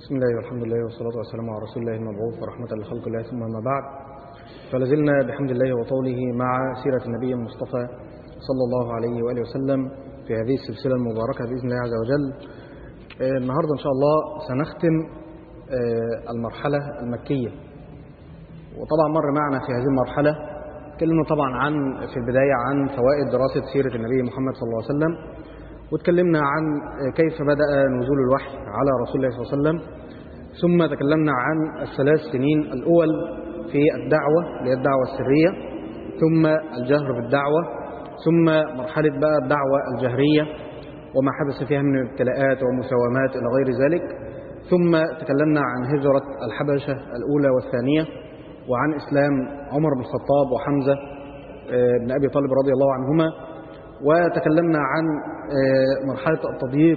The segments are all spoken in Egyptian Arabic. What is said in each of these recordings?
بسم الله والحمد لله والصلاة والسلام على رسول الله المبعوث ورحمة لخلق الله ثم ما بعد فلازلنا بحمد الله وطوله مع سيرة النبي المصطفى صلى الله عليه وآله وسلم في هذه السلسلة المباركة بإذن الله عز وجل آه، النهاردة إن شاء الله سنختم آه، المرحلة المكية وطبعا مر معنا في هذه المرحلة تكلمنا طبعا عن في البداية عن فوائد دراسة سيرة النبي محمد صلى الله عليه وسلم وتكلمنا عن كيف بدأ نزول الوحي على رسول الله صلى الله عليه وسلم ثم تكلمنا عن الثلاث سنين الأول في الدعوة اللي هي الدعوة السرية ثم الجهر بالدعوة ثم مرحلة بقى الدعوة الجهرية وما حدث فيها من ابتلاءات ومساومات إلى غير ذلك ثم تكلمنا عن هجرة الحبشة الأولى والثانية وعن إسلام عمر بن الخطاب وحمزة آه، بن أبي طالب رضي الله عنهما وتكلمنا عن آه، مرحلة التضييق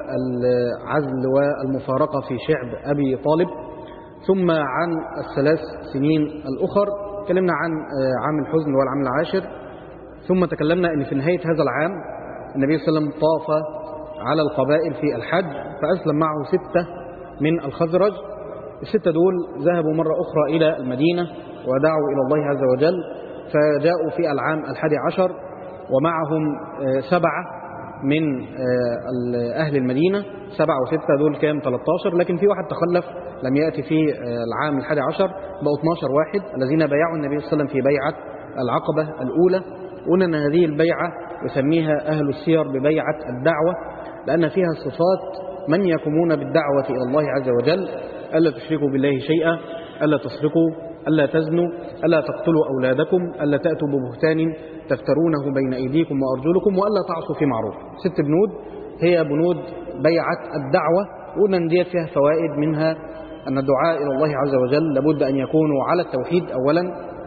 والعزل والمفارقة في شعب أبي طالب ثم عن الثلاث سنين الأخر تكلمنا عن آه، عام الحزن والعام العاشر ثم تكلمنا أن في نهاية هذا العام النبي صلى الله عليه وسلم طاف على القبائل في الحج فأسلم معه ستة من الخزرج الستة دول ذهبوا مرة أخرى إلى المدينة ودعوا إلى الله عز وجل فجاءوا في العام الحادي عشر ومعهم آه، سبعة من آه، أهل المدينة سبعة وستة دول كام 13 لكن في واحد تخلف لم يأتي في آه، العام الحادي عشر بقوا 12 واحد الذين بايعوا النبي صلى الله عليه وسلم في بيعة العقبة الأولى قلنا أن هذه البيعة يسميها أهل السير ببيعة الدعوة لأن فيها صفات من يقومون بالدعوة إلى الله عز وجل ألا تشركوا بالله شيئا ألا تسرقوا ألا تزنوا ألا تقتلوا أولادكم ألا تأتوا ببهتان تفترونه بين أيديكم وأرجلكم وألا تعصوا في معروف ست بنود هي بنود بيعة الدعوة قلنا أن ديت فيها فوائد منها أن الدعاء إلى الله عز وجل لابد أن يكونوا على التوحيد أولا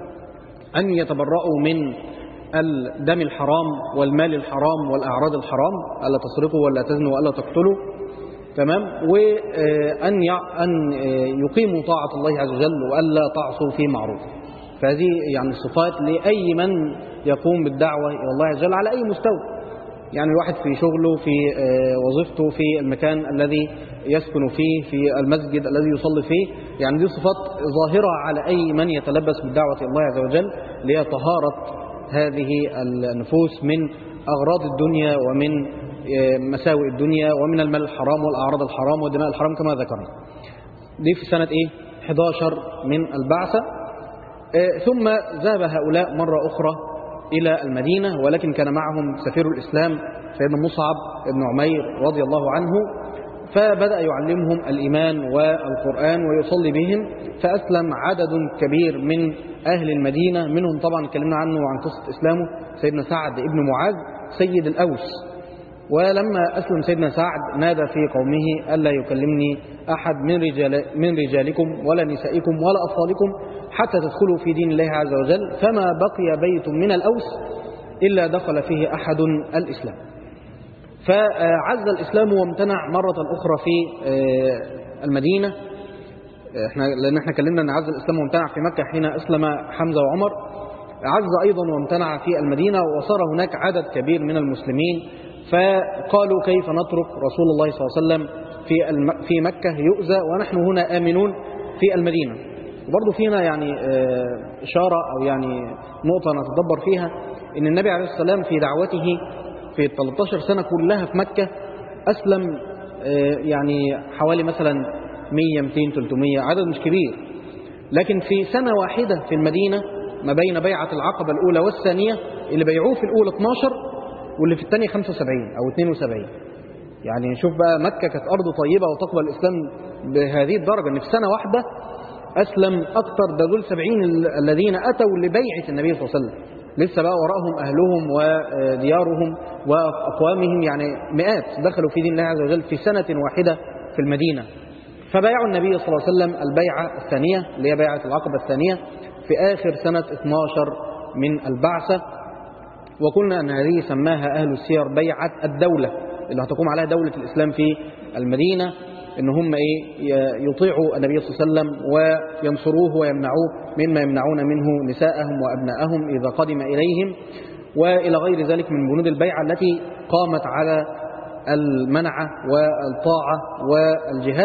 أن يتبرؤوا من الدم الحرام والمال الحرام والأعراض الحرام ألا تسرقوا ولا تزنوا ولا تقتلوا تمام وأن يع- أن يقيموا طاعة الله عز وجل وألا تعصوا في معروف فهذه يعني صفات لأي من يقوم بالدعوة إلى الله عز وجل على أي مستوى يعني الواحد في شغله في آه، وظيفته في المكان الذي يسكن فيه في المسجد الذي يصلي فيه يعني دي صفات ظاهرة على أي من يتلبس بالدعوة إلى الله عز وجل اللي هي طهارة هذه النفوس من أغراض الدنيا ومن آه، مساوئ الدنيا ومن المال الحرام والأعراض الحرام والدماء الحرام كما ذكرنا دي في سنة إيه 11 من البعثة آه، ثم ذهب هؤلاء مرة أخرى إلى المدينة ولكن كان معهم سفير الإسلام سيدنا مصعب بن عمير رضي الله عنه فبدأ يعلمهم الإيمان والقرآن ويصلي بهم فأسلم عدد كبير من أهل المدينة منهم طبعا اتكلمنا عنه وعن قصة إسلامه سيدنا سعد بن معاذ سيد الأوس ولما أسلم سيدنا سعد نادى في قومه ألا يكلمني أحد من, رجال من رجالكم ولا نسائكم ولا أطفالكم حتى تدخلوا في دين الله عز وجل فما بقي بيت من الأوس إلا دخل فيه أحد الإسلام فعز الإسلام وامتنع مرة أخرى في آه، المدينة احنا لأن احنا كلمنا أن عز الإسلام وامتنع في مكة حين أسلم حمزة وعمر عز أيضا وامتنع في المدينة وصار هناك عدد كبير من المسلمين فقالوا كيف نترك رسول الله صلى الله عليه وسلم في الم- في مكة يؤذى ونحن هنا آمنون في المدينة وبرضه فينا يعني آه، إشارة أو يعني نقطة نتدبر فيها إن النبي عليه الصلاة والسلام في دعوته في 13 سنة كلها في مكة أسلم آه، يعني حوالي مثلا 100 200 300 عدد مش كبير لكن في سنة واحدة في المدينة ما بين بيعة العقبة الأولى والثانية اللي بيعوه في الأولى 12 واللي في الثانية 75 أو 72 يعني شوف بقى مكة كانت أرض طيبة وتقبل الإسلام بهذه الدرجة إن في سنة واحدة أسلم أكثر ده دول 70 ال- الذين أتوا لبيعة النبي صلى الله عليه وسلم لسه بقى وراءهم أهلهم وديارهم وأقوامهم يعني مئات دخلوا في دين الله عز وجل في سنة واحدة في المدينة فبايعوا النبي صلى الله عليه وسلم البيعة الثانية اللي هي بيعة العقبة الثانية في آخر سنة 12 من البعثة وقلنا أن هذه سماها أهل السير بيعة الدولة اللي هتقوم عليها دولة الإسلام في المدينة إن هم إيه ي- يطيعوا النبي صلى الله عليه وسلم وينصروه ويمنعوه مما يمنعون منه نساءهم وأبناءهم إذا قدم إليهم وإلى غير ذلك من بنود البيعة التي قامت على المنعة والطاعة والجهاد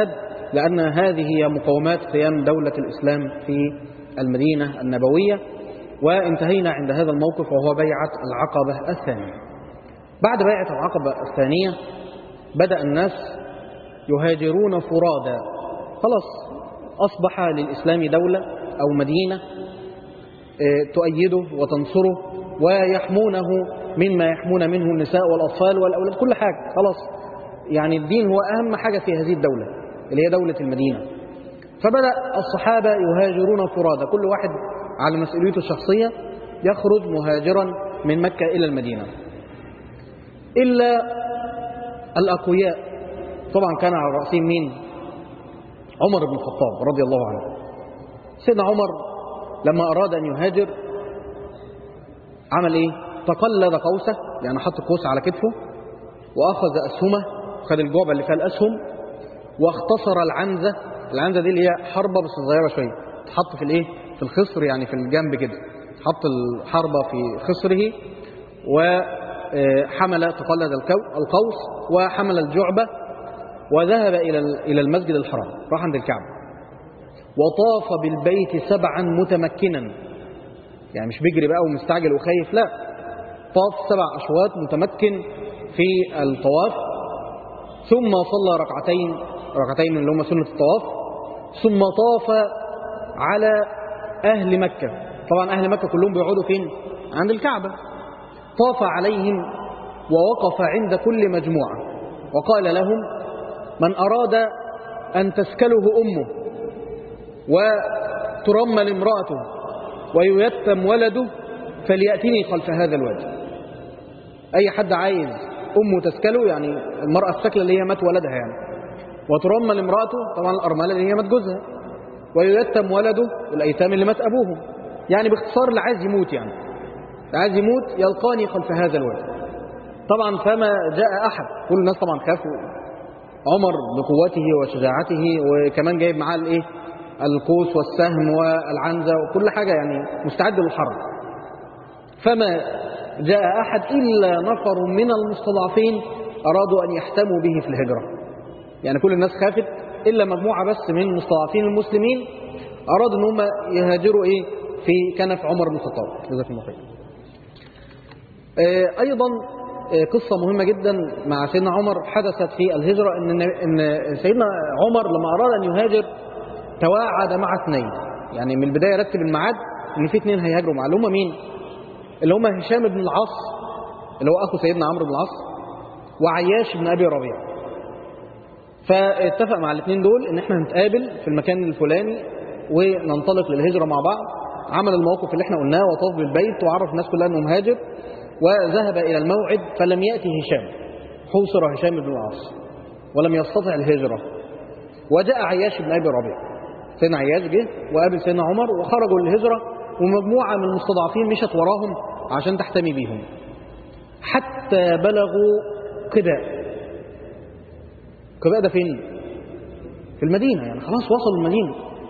لأن هذه هي مقومات قيام دولة الإسلام في المدينة النبوية وانتهينا عند هذا الموقف وهو بيعة العقبة الثانية بعد بيعة العقبة الثانية بدأ الناس يهاجرون فرادا خلاص أصبح للإسلام دولة أو مدينة تؤيده وتنصره ويحمونه مما يحمون منه النساء والأطفال والأولاد كل حاجة خلاص يعني الدين هو أهم حاجة في هذه الدولة اللي هي دولة المدينة فبدأ الصحابة يهاجرون فرادى كل واحد على مسؤوليته الشخصية يخرج مهاجرا من مكة إلى المدينة إلا الأقوياء طبعا كان على رأسهم مين عمر بن الخطاب رضي الله عنه سيدنا عمر لما أراد أن يهاجر عمل إيه تقلد قوسه يعني حط قوس على كتفه وأخذ أسهمه خد الجعبة اللي فيها الأسهم واختصر العنزة العنزة دي اللي هي حربة بس صغيرة شوية تحط في الإيه في الخصر يعني في الجنب كده حط الحربة في خصره وحمل تقلد القوس وحمل الجعبة وذهب إلى إلى المسجد الحرام راح عند الكعبة وطاف بالبيت سبعا متمكنا يعني مش بيجري بقى ومستعجل وخايف لا طاف سبع أشواط متمكن في الطواف ثم صلى ركعتين ركعتين اللي هم سنة الطواف ثم طاف على أهل مكة طبعا أهل مكة كلهم بيقعدوا فين عند الكعبة طاف عليهم ووقف عند كل مجموعة وقال لهم من أراد أن تسكله أمه وترمل امرأته وييتم ولده فليأتني خلف هذا الوادي أي حد عايز أمه تسكله يعني المرأة السكلة اللي هي مات ولدها يعني وترمل امرأته طبعا الأرملة اللي هي مات جوزها وييتم ولده الأيتام اللي مات أبوهم يعني باختصار اللي عايز يموت يعني اللي عايز يموت يلقاني خلف هذا الوادي طبعا فما جاء أحد كل الناس طبعا خافوا عمر بقوته وشجاعته وكمان جايب معاه الايه القوس والسهم والعنزة وكل حاجة يعني مستعد للحرب فما جاء أحد إلا نفر من المستضعفين أرادوا أن يحتموا به في الهجرة يعني كل الناس خافت إلا مجموعة بس من مستضعفين المسلمين أرادوا أن هم يهاجروا إيه في كنف عمر بن الخطاب جزاكم الله خير أيضا قصة مهمة جدا مع سيدنا عمر حدثت في الهجرة إن, إن سيدنا عمر لما أراد أن يهاجر تواعد مع اثنين يعني من البداية رتب الميعاد إن في اثنين هيهاجروا مع اللي هم مين؟ اللي هم هشام بن العاص اللي هو أخو سيدنا عمرو بن العاص وعياش بن أبي ربيع فاتفق مع الاثنين دول إن احنا هنتقابل في المكان الفلاني وننطلق للهجرة مع بعض عمل الموقف اللي احنا قلناه وطاف بالبيت وعرف الناس كلها انه مهاجر وذهب إلى الموعد فلم يأتي هشام حوصر هشام بن العاص ولم يستطع الهجرة وجاء عياش بن أبي ربيع سيدنا عياش جه وقابل سيدنا عمر وخرجوا للهجرة ومجموعة من المستضعفين مشت وراهم عشان تحتمي بيهم حتى بلغوا قباء قباء ده فين؟ في المدينة يعني خلاص وصلوا المدينة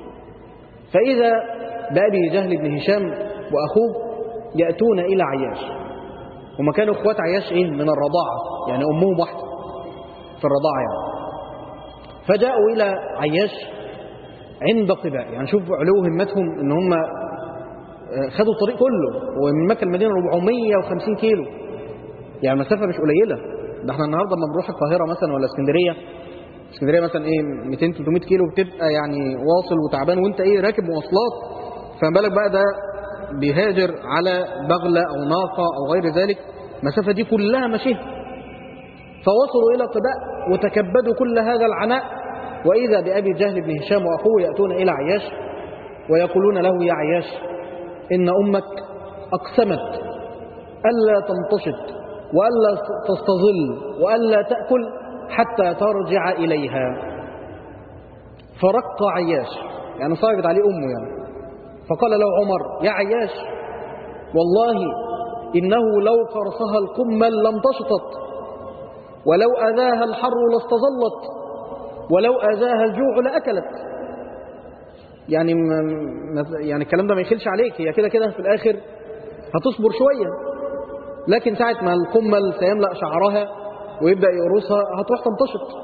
فإذا بأبي جهل بن هشام وأخوه يأتون إلى عياش هما كانوا اخوات عياش ايه من الرضاعة يعني امهم واحدة في الرضاعة يعني فجاءوا الى عياش عند قباء يعني شوف علو همتهم ان هم خدوا الطريق كله ومن مكة المدينة 450 كيلو يعني مسافة مش قليلة ده احنا النهاردة لما بنروح القاهرة مثلا ولا اسكندرية اسكندرية مثلا ايه 200 300 كيلو بتبقى يعني واصل وتعبان وانت ايه راكب مواصلات فما بالك بقى ده بيهاجر على بغلة أو ناقة أو غير ذلك المسافة دي كلها مشيه فوصلوا إلى قباء وتكبدوا كل هذا العناء وإذا بأبي جهل بن هشام وأخوه يأتون إلى عياش ويقولون له يا عياش إن أمك أقسمت ألا تنتشط وألا تستظل وألا تأكل حتى ترجع إليها فرق عياش يعني صاغت عليه أمه يعني فقال له عمر يا عياش والله إنه لو قرصها القمل لم تشطط ولو أذاها الحر لاستظلت ولو أذاها الجوع لأكلت يعني يعني الكلام ده ما يخلش عليك هي كده كده في الآخر هتصبر شوية لكن ساعة ما القمل سيملأ شعرها ويبدأ يقرصها هتروح تنتشط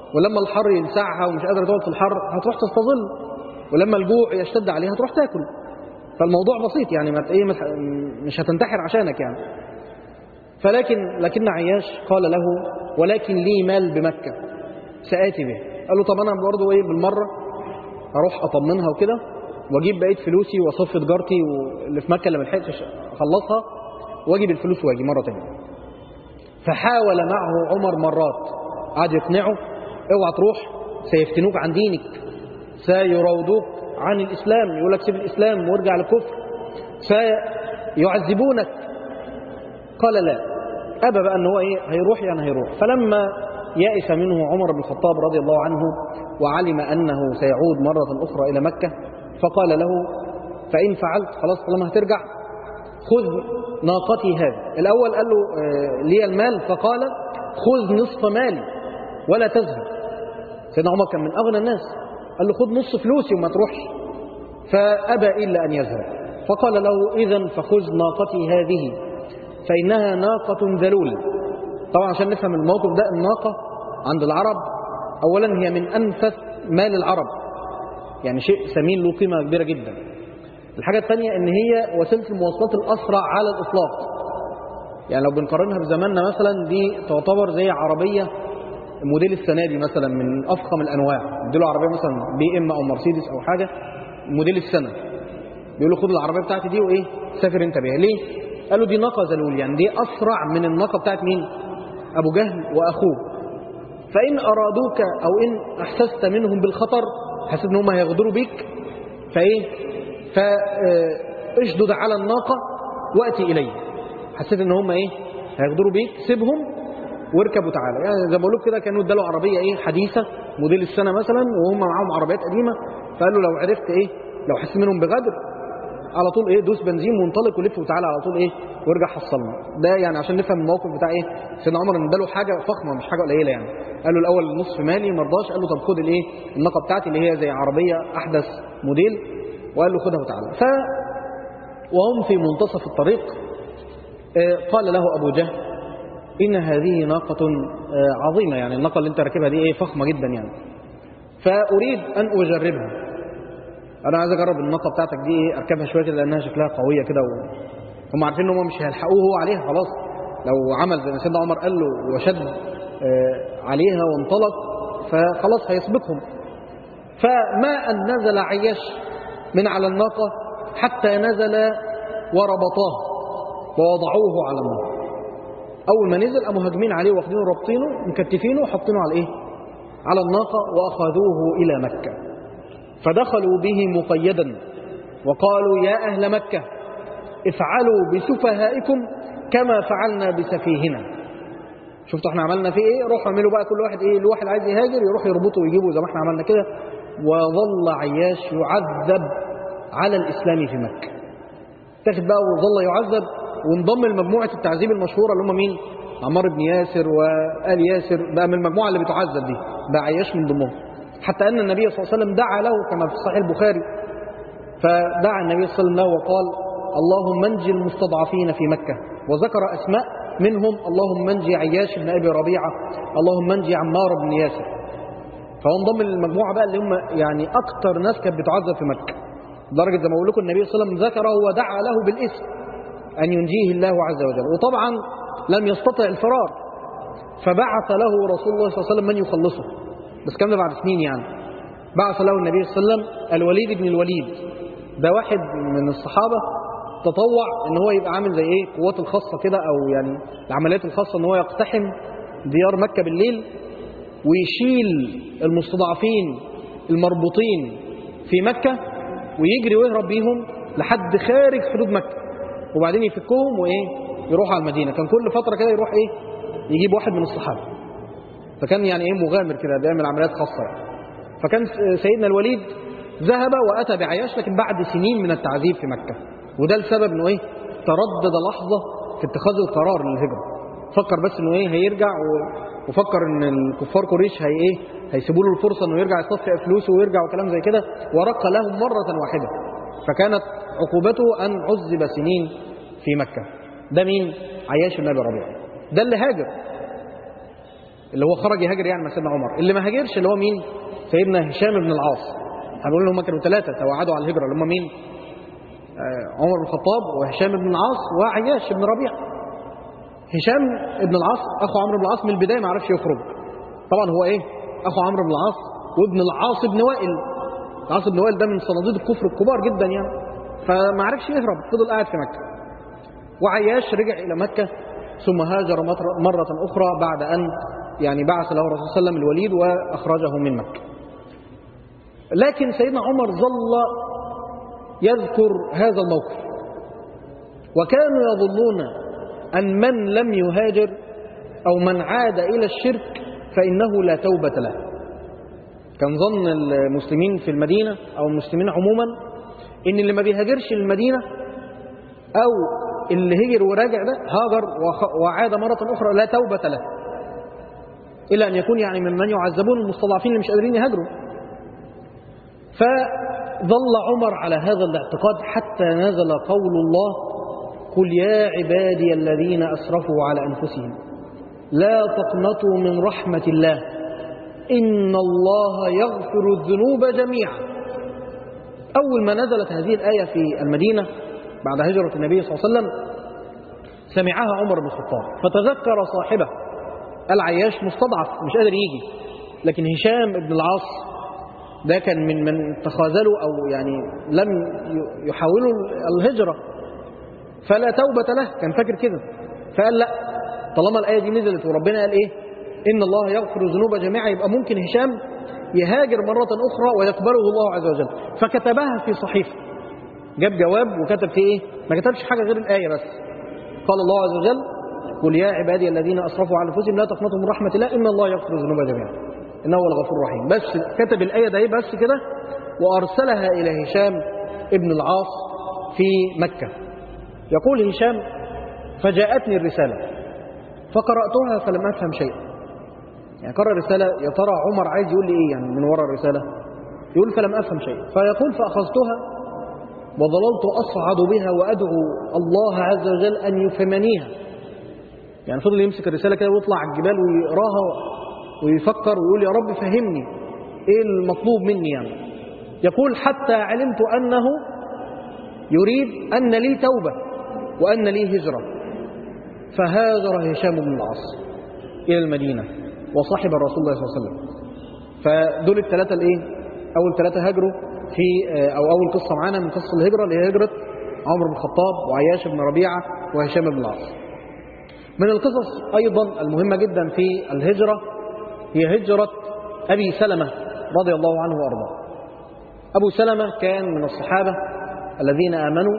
ولما الحر يلسعها ومش قادره تقعد في الحر هتروح تستظل ولما الجوع يشتد عليها هتروح تاكل فالموضوع بسيط يعني ما ت- ايه ما ت- مش هتنتحر عشانك يعني فلكن لكن عياش قال له ولكن لي مال بمكة سآتي به قال له طب أنا برضه إيه بالمرة أروح أطمنها وكده وأجيب بقية فلوسي وأصفي تجارتي اللي في مكة اللي ما لحقتش أخلصها وأجيب الفلوس وأجي مرة تانية فحاول معه عمر مرات قعد يقنعه اوعى تروح سيفتنوك عن دينك سيراودوك عن الإسلام يقول لك سيب الإسلام وارجع للكفر سيعذبونك قال لا أبى بقى أن هو إيه هيروح يعني هيروح فلما يأس منه عمر بن الخطاب رضي الله عنه وعلم أنه سيعود مرة أخرى إلى مكة فقال له فإن فعلت خلاص طالما هترجع خذ ناقتي هذه الأول قال له آه، لي المال فقال خذ نصف مالي ولا تذهب سيدنا عمر كان من أغنى الناس قال له خذ نصف فلوسي وما تروحش فأبى إلا أن يذهب فقال له إذا فخذ ناقتي هذه فإنها ناقة ذلول طبعا عشان نفهم الموقف ده الناقة عند العرب أولا هي من أنفس مال العرب يعني شيء ثمين له قيمة كبيرة جدا الحاجة الثانية إن هي وسيلة المواصلات الأسرع على الإطلاق يعني لو بنقارنها بزماننا مثلا دي تعتبر زي عربية موديل السنة دي مثلا من أفخم الأنواع اديله عربية مثلا بي إم أو مرسيدس أو حاجة موديل السنة بيقول له خد العربية بتاعتي دي وإيه سافر أنت بيها ليه؟ قالوا دي ناقة ذلول يعني دي أسرع من الناقة بتاعت مين؟ أبو جهل وأخوه فإن أرادوك أو إن أحسست منهم بالخطر حسيت إن هم هيغدروا بيك فإيه؟ فاشدد على الناقة وأتي إلي حسيت إن هم إيه؟ هيغدروا بيك سيبهم واركب وتعالى يعني زي ما بقول لكم كده كانوا ادالوا عربية إيه حديثة موديل السنة مثلا وهم معاهم عربيات قديمة فقالوا لو عرفت إيه لو حسيت منهم بغدر على طول ايه دوس بنزين وانطلق ولف وتعالى على طول ايه وارجع حصلنا ده يعني عشان نفهم الموقف بتاع ايه سيدنا عمر ان اداله حاجه فخمه مش حاجه قليله يعني قال له الاول نصف مالي ما رضاش قال له طب خد الايه الناقه بتاعتي اللي هي زي عربيه احدث موديل وقال له خدها وتعالى ف وهم في منتصف الطريق آه، قال له ابو جهل ان هذه ناقه آه، عظيمه يعني الناقه اللي انت راكبها دي ايه فخمه جدا يعني فاريد ان اجربها انا عايز اجرب الناقه بتاعتك دي ايه اركبها شويه كده لانها شكلها قويه كده و... هم عارفين ان هم مش هيلحقوه هو عليها خلاص لو عمل زي ما سيدنا عمر قال له وشد آه، عليها وانطلق فخلاص هيسبقهم فما ان نزل عياش من على الناقه حتى نزل وربطاه ووضعوه على الناقه اول ما نزل قاموا هاجمين عليه واخدينه رابطينه مكتفينه وحاطينه على ايه على الناقه واخذوه الى مكه فدخلوا به مقيدا وقالوا يا أهل مكة افعلوا بسفهائكم كما فعلنا بسفيهنا شفتوا احنا عملنا فيه ايه روحوا اعملوا بقى كل واحد ايه الواحد عايز يهاجر يروح يربطه ويجيبه زي ما احنا عملنا كده وظل عياش يعذب على الإسلام في مكة تاخد بقى وظل يعذب وانضم لمجموعة التعذيب المشهورة اللي هم مين عمار بن ياسر وآل ياسر بقى من المجموعة اللي بتعذب دي بقى عياش من ضمنهم حتى أن النبي صلى الله عليه وسلم دعا له كما في صحيح البخاري فدعا النبي صلى الله عليه وسلم له وقال اللهم انجي المستضعفين في مكة وذكر أسماء منهم اللهم انجي عياش بن أبي ربيعة اللهم انجي عمار بن ياسر فهو انضم للمجموعة بقى اللي هم يعني أكتر ناس كانت بتعذب في مكة لدرجة زي ما أقول لكم النبي صلى الله عليه وسلم ذكره ودعا له بالاسم أن ينجيه الله عز وجل وطبعا لم يستطع الفرار فبعث له رسول الله صلى الله عليه وسلم من يخلصه بس كان ده بعد سنين يعني بعث له النبي صلى الله عليه وسلم الوليد بن الوليد ده واحد من الصحابة تطوع ان هو يبقى عامل زي ايه قوات الخاصة كده او يعني العمليات الخاصة ان هو يقتحم ديار مكة بالليل ويشيل المستضعفين المربوطين في مكة ويجري ويهرب بيهم لحد خارج حدود مكة وبعدين يفكهم وايه يروح على المدينة كان كل فترة كده يروح ايه يجيب واحد من الصحابة فكان يعني ايه مغامر كده بيعمل عمليات خاصة يعني. فكان سيدنا الوليد ذهب وأتى بعياش لكن بعد سنين من التعذيب في مكة وده السبب انه ايه تردد لحظة في اتخاذ القرار للهجرة فكر بس انه ايه هيرجع و... وفكر ان الكفار قريش هي ايه هيسيبوا له الفرصة انه يرجع يصفي فلوسه ويرجع وكلام زي كده ورق لهم مرة واحدة فكانت عقوبته ان عذب سنين في مكة ده مين عياش بن ابي ربيعه ده اللي هاجر اللي هو خرج يهاجر يعني مع سيدنا عمر اللي ما هاجرش اللي هو مين سيدنا هشام بن العاص هنقول هم كانوا ثلاثة توعدوا على الهجرة اللي هم مين آه، عمر بن الخطاب وهشام بن العاص وعياش بن ربيعة هشام بن العاص أخو عمرو بن العاص من البداية ما عرفش يخرج طبعا هو إيه أخو عمرو بن العاص وابن العاص بن وائل العاص بن وائل ده من صناديد الكفر الكبار جدا يعني فما عرفش يهرب فضل قاعد في مكة وعياش رجع إلى مكة ثم هاجر مطر- مرة أخرى بعد أن يعني بعث له الرسول صلى الله عليه وسلم الوليد وأخرجه من مكة لكن سيدنا عمر ظل يذكر هذا الموقف وكانوا يظنون أن من لم يهاجر أو من عاد إلى الشرك فإنه لا توبة له كان ظن المسلمين في المدينة أو المسلمين عموما إن اللي ما بيهاجرش المدينة أو اللي هجر وراجع ده هاجر وخ- وعاد مرة أخرى لا توبة له إلا أن يكون يعني ممن يعذبون المستضعفين اللي مش قادرين يهاجروا فظل عمر على هذا الاعتقاد حتى نزل قول الله قل يا عبادي الذين أسرفوا على أنفسهم لا تقنطوا من رحمة الله إن الله يغفر الذنوب جميعا أول ما نزلت هذه الآية في المدينة بعد هجرة النبي صلى الله عليه وسلم سمعها عمر بن الخطاب فتذكر صاحبه العياش مستضعف مش قادر يجي لكن هشام بن العاص ده كان من من تخاذلوا أو يعني لم ي- يحاولوا الهجرة فلا توبة له كان فاكر كده فقال لا طالما الآية دي نزلت وربنا قال إيه إن الله يغفر الذنوب جميعا يبقى ممكن هشام يهاجر مرة أخرى ويقبله الله عز وجل فكتبها في صحيفة جاب جواب وكتب فيه إيه ما كتبش حاجة غير الآية بس قال الله عز وجل قل يا عبادي الذين أسرفوا على أنفسهم لا تقنطوا من رحمة الله إن الله يغفر الذنوب جميعا إنه هو الغفور الرحيم بس كتب الآية ده بس كده وأرسلها إلى هشام ابن العاص في مكة يقول هشام فجاءتني الرسالة فقرأتها فلم أفهم شيئا يعني قرأ الرسالة يا ترى عمر عايز يقول لي إيه يعني من وراء الرسالة يقول فلم أفهم شيئا فيقول فأخذتها وظللت أصعد بها وأدعو الله عز وجل أن يفهمنيها يعني فضل يمسك الرسالة كده ويطلع على الجبال ويقراها ويفكر ويقول يا رب فهمني إيه المطلوب مني يعني يقول حتى علمت أنه يريد أن لي توبة وأن لي هجرة فهاجر هشام بن العاص إلى المدينة وصاحب الرسول الله صلى الله عليه وسلم فدول الثلاثة الإيه؟ أول ثلاثة هاجروا في أو أول قصة معانا من قصة الهجرة اللي هي هجرة عمرو بن الخطاب وعياش بن ربيعة وهشام بن العاص من القصص أيضا المهمة جدا في الهجرة هي هجرة أبي سلمة رضي الله عنه وأرضاه أبو سلمة كان من الصحابة الذين آمنوا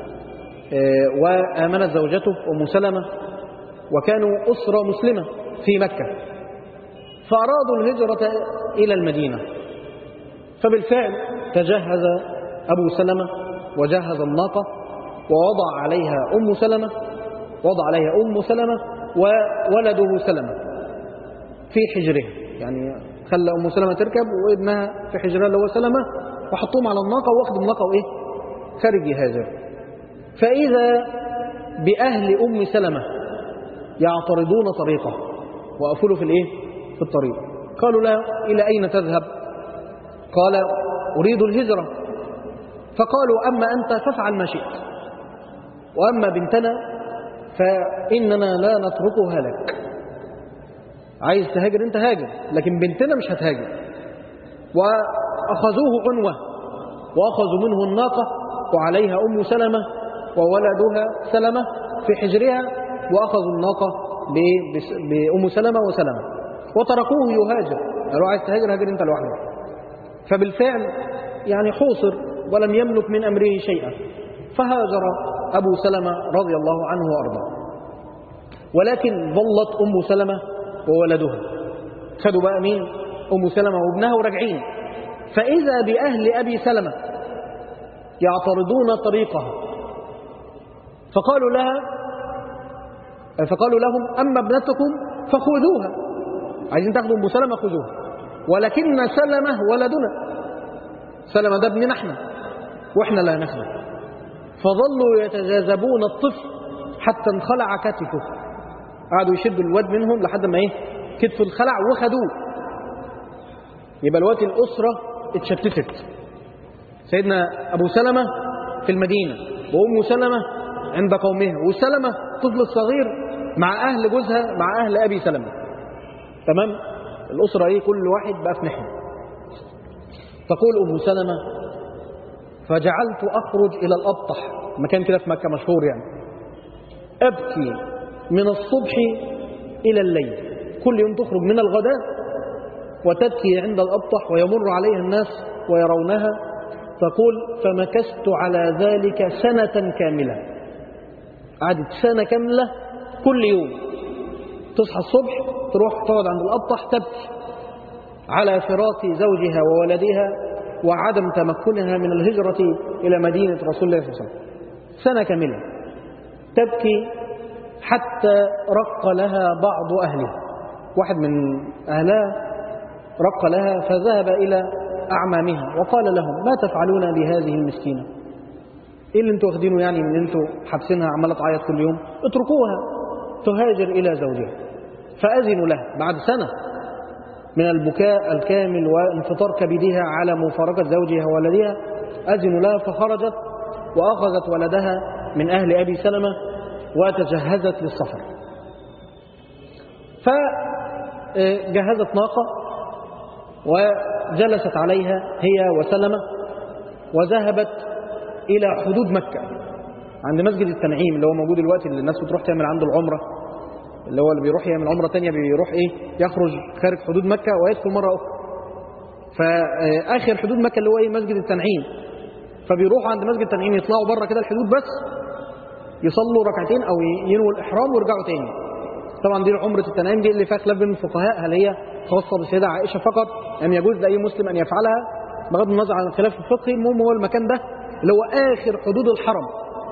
آه، وآمنت زوجته أم سلمة وكانوا أسرة مسلمة في مكة فأرادوا الهجرة إلى المدينة فبالفعل تجهز أبو سلمة وجهز الناقة ووضع عليها أم سلمة وضع عليها أم سلمة وولده سلمة في حجرها يعني خلى أم سلمة تركب وابنها في حجرها اللي هو سلمة وحطوهم على الناقة واخد الناقة وإيه خارج يهاجر فإذا بأهل أم سلمة يعترضون طريقه وقفلوا في الإيه في الطريق قالوا لا إلى أين تذهب قال أريد الهجرة فقالوا أما أنت فافعل ما شئت وأما بنتنا فإننا لا نتركها لك عايز تهاجر انت هاجر لكن بنتنا مش هتهاجر وأخذوه عنوة وأخذوا منه الناقة وعليها أم سلمة وولدها سلمة في حجرها وأخذوا الناقة ب- بس- بأم سلمة وسلمة وتركوه يهاجر قالوا عايز تهاجر هاجر انت لوحدك فبالفعل يعني حوصر ولم يملك من أمره شيئا فهاجر أبو سلمة رضي الله عنه وأرضاه ولكن ظلت أم سلمة وولدها خدوا بقى مين أم سلمة وابنها وراجعين فإذا بأهل أبي سلمة يعترضون طريقها فقالوا لها فقالوا لهم أما ابنتكم فخذوها عايزين تاخدوا أم سلمة خذوها ولكن سلمة ولدنا سلمة ده ابننا احنا واحنا لا نخدم فظلوا يتجاذبون الطفل حتى انخلع كتفه قعدوا يشدوا الواد منهم لحد ما ايه كتف الخلع وخدوه يبقى الوقت الأسرة اتشتتت سيدنا أبو سلمة في المدينة وأم سلمة عند قومها وسلمة طفل الصغير مع أهل جوزها مع أهل أبي سلمة تمام الأسرة إيه كل واحد بقى في ناحية تقول أم سلمة فجعلت أخرج إلى الأبطح مكان كده في مكة مشهور يعني أبكي من الصبح إلى الليل كل يوم تخرج من الغداء وتبكي عند الأبطح ويمر عليها الناس ويرونها تقول فمكثت على ذلك سنة كاملة قعدت سنة كاملة كل يوم تصحى الصبح تروح تقعد عند الأبطح تبكي على فراق زوجها وولدها وعدم تمكنها من الهجرة إلى مدينة رسول الله صلى الله عليه وسلم سنة كاملة تبكي حتى رق لها بعض أهلها واحد من أهلها رق لها فذهب إلى أعمامها وقال لهم ما تفعلون بهذه المسكينة إيه اللي انتوا واخدينه يعني من انتوا حابسينها عمالة تعيط كل يوم اتركوها تهاجر إلى زوجها فأذنوا لها بعد سنة من البكاء الكامل وانفطار كبدها على مفارقة زوجها وولدها أذنوا لها فخرجت وأخذت ولدها من أهل أبي سلمة وتجهزت للسفر فجهزت ناقة وجلست عليها هي وسلمة وذهبت إلى حدود مكة عند مسجد التنعيم اللي هو موجود دلوقتي اللي الناس بتروح تعمل عنده العمرة اللي هو اللي بيروح يعمل عمرة تانية بيروح إيه يخرج خارج حدود مكة ويدخل مرة أخرى فآخر حدود مكة اللي هو إيه مسجد التنعيم فبيروحوا عند مسجد التنعيم يطلعوا بره كده الحدود بس يصلوا ركعتين أو ينووا الإحرام ويرجعوا تاني طبعا دي عمرة التنعيم دي اللي فيها خلاف بين الفقهاء هل هي خاصة بالسيدة عائشة فقط أم يجوز لأي مسلم أن يفعلها بغض النظر عن الخلاف الفقهي المهم هو المكان ده اللي هو آخر حدود الحرم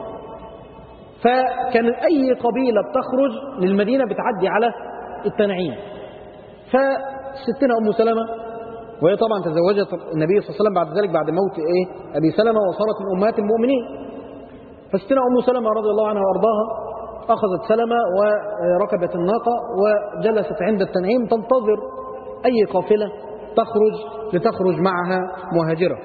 فكان أي قبيلة بتخرج للمدينة بتعدي على التنعيم فستنا أم سلمة وهي طبعا تزوجت النبي صلى الله عليه وسلم بعد ذلك بعد موت إيه أبي سلمة وصارت من أمهات المؤمنين فستنا أم سلمة رضي الله عنها وأرضاها أخذت سلمة وركبت الناقة وجلست عند التنعيم تنتظر أي قافلة تخرج لتخرج معها مهاجرة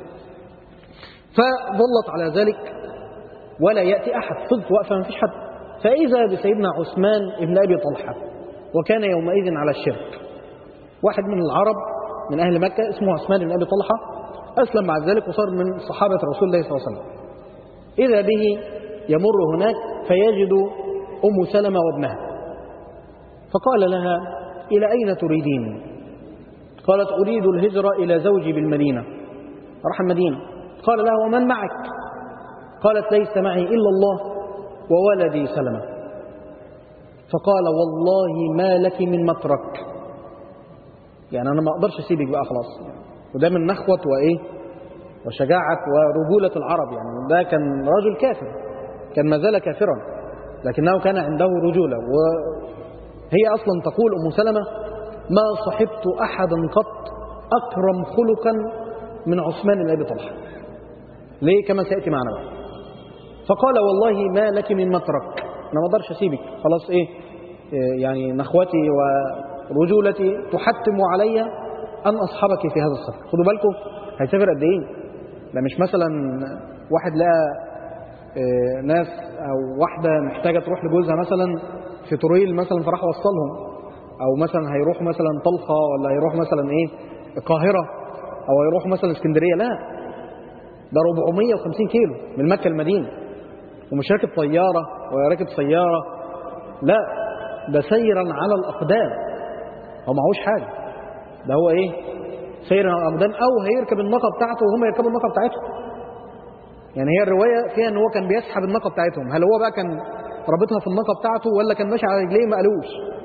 فظلت على ذلك ولا يأتي أحد فضلت واقفة ما فيش حد فإذا بسيدنا عثمان ابن أبي طلحة وكان يومئذ على الشرك واحد من العرب من أهل مكة اسمه عثمان بن أبي طلحة أسلم بعد ذلك وصار من صحابة رسول الله صلى الله عليه وسلم إذا به يمر هناك فيجد أم سلمة وابنها فقال لها إلى أين تريدين قالت أريد الهجرة إلى زوجي بالمدينة راح المدينة قال لها ومن معك قالت ليس معي إلا الله وولدي سلمة فقال والله ما لك من مترك يعني أنا ما أقدرش أسيبك بقى خلاص وده من نخوة وإيه وشجاعة ورجولة العرب يعني ده كان رجل كافر كان ما زال كافرا لكنه كان عنده رجولة وهي أصلا تقول أم سلمة ما صحبت أحدا قط أكرم خلقا من عثمان بن أبي طلحة ليه كما سيأتي معنا بقى فقال والله ما لك من مترك أنا ما أقدرش أسيبك خلاص إيه يعني نخوتي ورجولتي تحتم علي أن أصحبك في هذا السفر خدوا بالكم هيسافر قد إيه ده مش مثلا واحد لقى ناس أو واحدة محتاجة تروح لجوزها مثلا في طريل مثلا فراح وصلهم أو مثلا هيروح مثلا طلخة ولا هيروح مثلا إيه القاهرة أو هيروح مثلا اسكندرية لا ده 450 كيلو من مكة المدينة ومش راكب طيارة ولا راكب سيارة لا ده سيرا على الأقدام هو معهوش حاجة ده هو إيه سيرا على الأقدام أو هيركب الناقة بتاعته وهم يركبوا الناقة بتاعتهم يعني هي الرواية فيها ان هو كان بيسحب الناقة بتاعتهم هل هو بقى كان رابطها في الناقة بتاعته ولا كان ماشي على رجليه ما قالوش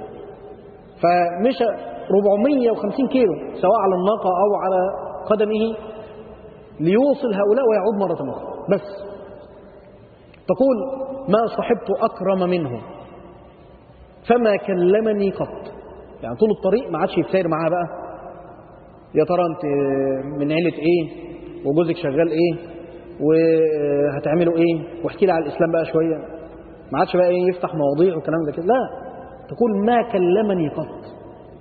فمشى 450 كيلو سواء على الناقة أو على قدمه ليوصل هؤلاء ويعود مرة أخرى بس تقول ما صحبت أكرم منه فما كلمني قط يعني طول الطريق ما عادش يتساير معاه بقى يا ترى انت من عيلة ايه وجوزك شغال ايه وهتعملوا ايه واحكي لي على الاسلام بقى شويه ما عادش بقى ايه يفتح مواضيع وكلام زي كده لا تقول ما كلمني قط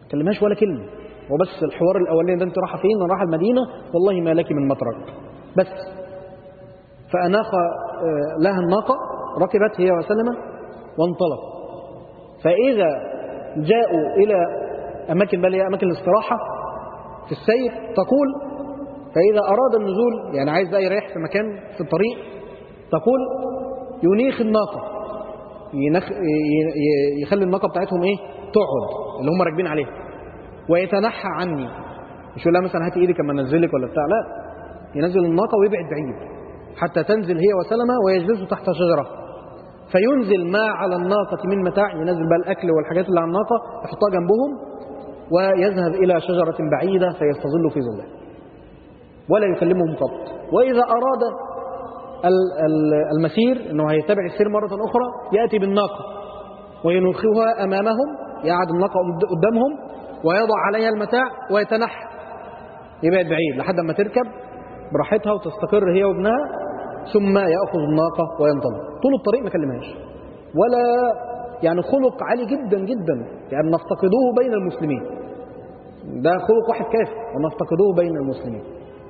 كلمهاش ولا كلمة هو بس الحوار الأولاني ده أنت رايحة فين؟ أنا رايحة المدينة والله ما لك من مطرق بس فأناخ آه، لها الناقة ركبت هي وسلمة وانطلق فإذا جاءوا إلى أماكن بل هي أماكن الاستراحة في السير تقول فإذا أراد النزول يعني عايز بقى يريح في مكان في الطريق تقول ينيخ الناقة ينخ ي- ي- يخلي الناقة بتاعتهم إيه تقعد اللي هم راكبين عليها ويتنحى عني مش يقول لها مثلا هاتي ايدك اما انزلك ولا بتاع لا ينزل الناقة ويبعد بعيد حتى تنزل هي وسلمة ويجلسوا تحت شجرة فينزل ما على الناقة من متاع ينزل بقى الأكل والحاجات اللي على الناقة يحطها جنبهم ويذهب إلى شجرة بعيدة فيستظل في ظلها ولا يكلمهم قط وإذا أراد ال- ال- المسير أنه هيتبع السير مرة أخرى يأتي بالناقة وينخها أمامهم يقعد الناقة قد- قدامهم ويضع عليها المتاع ويتنحى يبعد بعيد لحد ما تركب براحتها وتستقر هي وابنها ثم يأخذ الناقة وينطلق طول الطريق ما كلمهاش ولا يعني خلق عالي جدا جدا يعني نفتقدوه بين المسلمين ده خلق واحد كافر ونفتقدوه بين المسلمين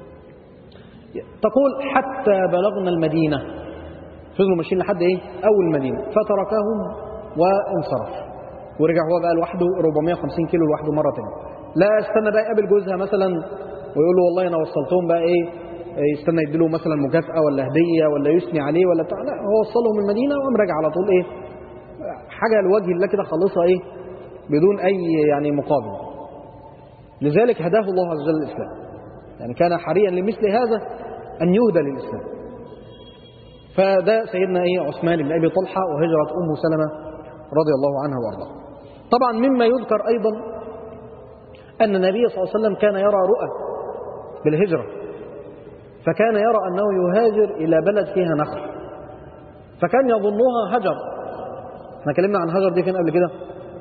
تقول حتى بلغنا المدينة فضلوا ماشيين لحد ايه اول المدينة فتركهم وانصرف ورجع هو بقى لوحده 450 كيلو لوحده مرة تانية لا استنى بقى يقابل جوزها مثلا ويقول له والله انا وصلتهم بقى ايه يستنى يديله مثلا مكافأة ولا هدية ولا يثني عليه ولا بتاع لا هو وصلهم المدينة وقام راجع على طول ايه حاجة لوجه الله كده خالصة ايه بدون اي يعني مقابل لذلك هداه الله عز وجل الاسلام يعني كان حريا لمثل هذا ان يهدى للاسلام فده سيدنا ايه عثمان بن ابي طلحه وهجره ام سلمه رضي الله عنها وارضاها طبعا مما يذكر ايضا ان النبي صلى الله عليه وسلم كان يرى رؤى بالهجره فكان يرى انه يهاجر الى بلد فيها نخل فكان يظنها هجر احنا اتكلمنا عن هجر دي فين قبل كده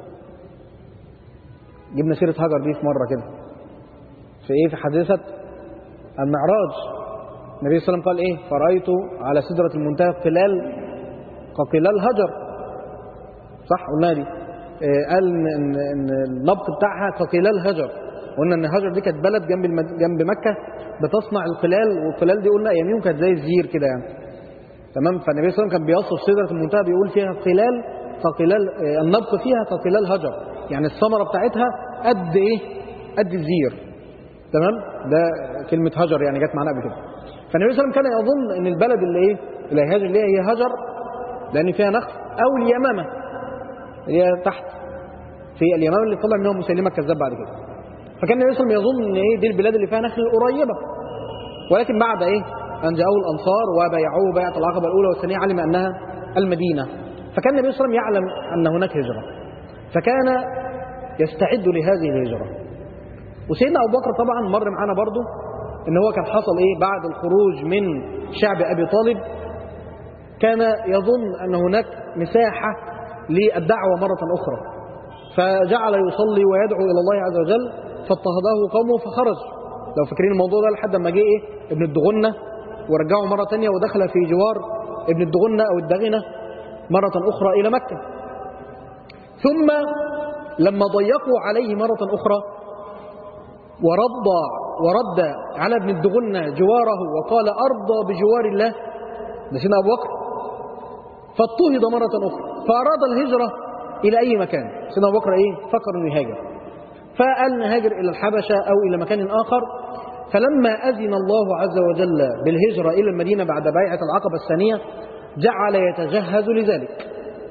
جبنا سيره هجر دي في مره كده في ايه في حادثه المعراج النبي صلى الله عليه وسلم قال ايه فرأيت على سدرة المنتهى قلال كقلال هجر صح قلنا دي إيه قال ان ان إن النبط بتاعها كقلال هجر قلنا ان هجر دي كانت بلد جنب المد... جنب مكه بتصنع القلال والقلال دي قلنا اياميهم كانت زي الزير كده يعني تمام فالنبي صلى الله عليه وسلم كان بيوصف سدرة المنتهى بيقول فيها قلال كقلال إيه النبط فيها كقلال هجر يعني الثمره بتاعتها قد ايه قد الزير تمام ده كلمه هجر يعني جت معانا قبل كده فالنبي صلى الله عليه وسلم كان يظن ان البلد اللي ايه اللي هيهاجر ليها هي هجر لان فيها نخل او اليمامه اللي هي تحت في اليمامه اللي طلع منهم مسيلمه الكذاب بعد كده فكان النبي صلى الله عليه وسلم يظن ان ايه دي البلاد اللي فيها نخل قريبه ولكن بعد ايه ان جاءوا الانصار وبايعوه بيعه العقبه الاولى والثانيه علم انها المدينه فكان النبي صلى الله عليه وسلم يعلم ان هناك هجره فكان يستعد لهذه الهجره وسيدنا ابو بكر طبعا مر معانا برضه ان هو كان حصل ايه بعد الخروج من شعب ابي طالب كان يظن ان هناك مساحه للدعوه مره اخرى فجعل يصلي ويدعو الى الله عز وجل فاضطهده قومه فخرج لو فاكرين الموضوع ده لحد ما جه ايه ابن الدغنه ورجعه مره ثانيه ودخل في جوار ابن الدغنه او الدغنه مره اخرى الى مكه ثم لما ضيقوا عليه مره اخرى ورد ورد على ابن الدغنة جواره وقال أرضى بجوار الله ده سيدنا أبو بكر فاضطهد مرة أخرى فأراد الهجرة إلى أي مكان سيدنا أبو بكر إيه فكر أنه يهاجر فقال نهاجر إلى الحبشة أو إلى مكان آخر فلما أذن الله عز وجل بالهجرة إلى المدينة بعد بيعة العقبة الثانية جعل يتجهز لذلك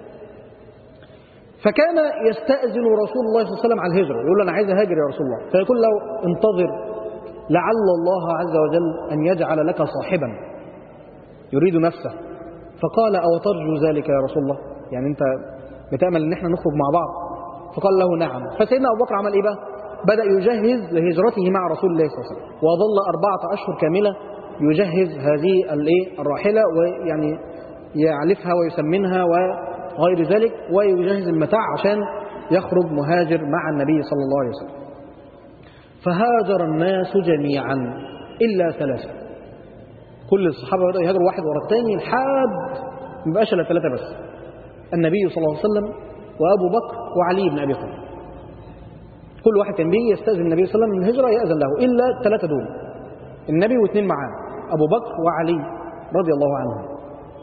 فكان يستأذن رسول الله صلى الله عليه وسلم على الهجرة يقول له أنا عايز أهاجر يا رسول الله فيقول له انتظر لعل الله عز وجل أن يجعل لك صاحبا يريد نفسه فقال أو ترجو ذلك يا رسول الله يعني أنت بتأمل أن احنا نخرج مع بعض فقال له نعم فسيدنا أبو بكر عمل إيه بقى بدأ يجهز لهجرته مع رسول الله صلى الله عليه وسلم وظل أربعة أشهر كاملة يجهز هذه الايه الراحلة ويعني يعلفها ويسمنها وغير ذلك ويجهز المتاع عشان يخرج مهاجر مع النبي صلى الله عليه وسلم فهاجر الناس جميعا إلا ثلاثة كل الصحابة بدأوا يهاجروا واحد ورا الثاني لحد ما بقاش إلا ثلاثة بس النبي صلى الله عليه وسلم وأبو بكر وعلي بن أبي طالب كل واحد كان بيجي يستأذن النبي صلى الله عليه وسلم من الهجرة يأذن له إلا الثلاثة دول النبي واثنين معاه أبو بكر وعلي رضي الله عنهم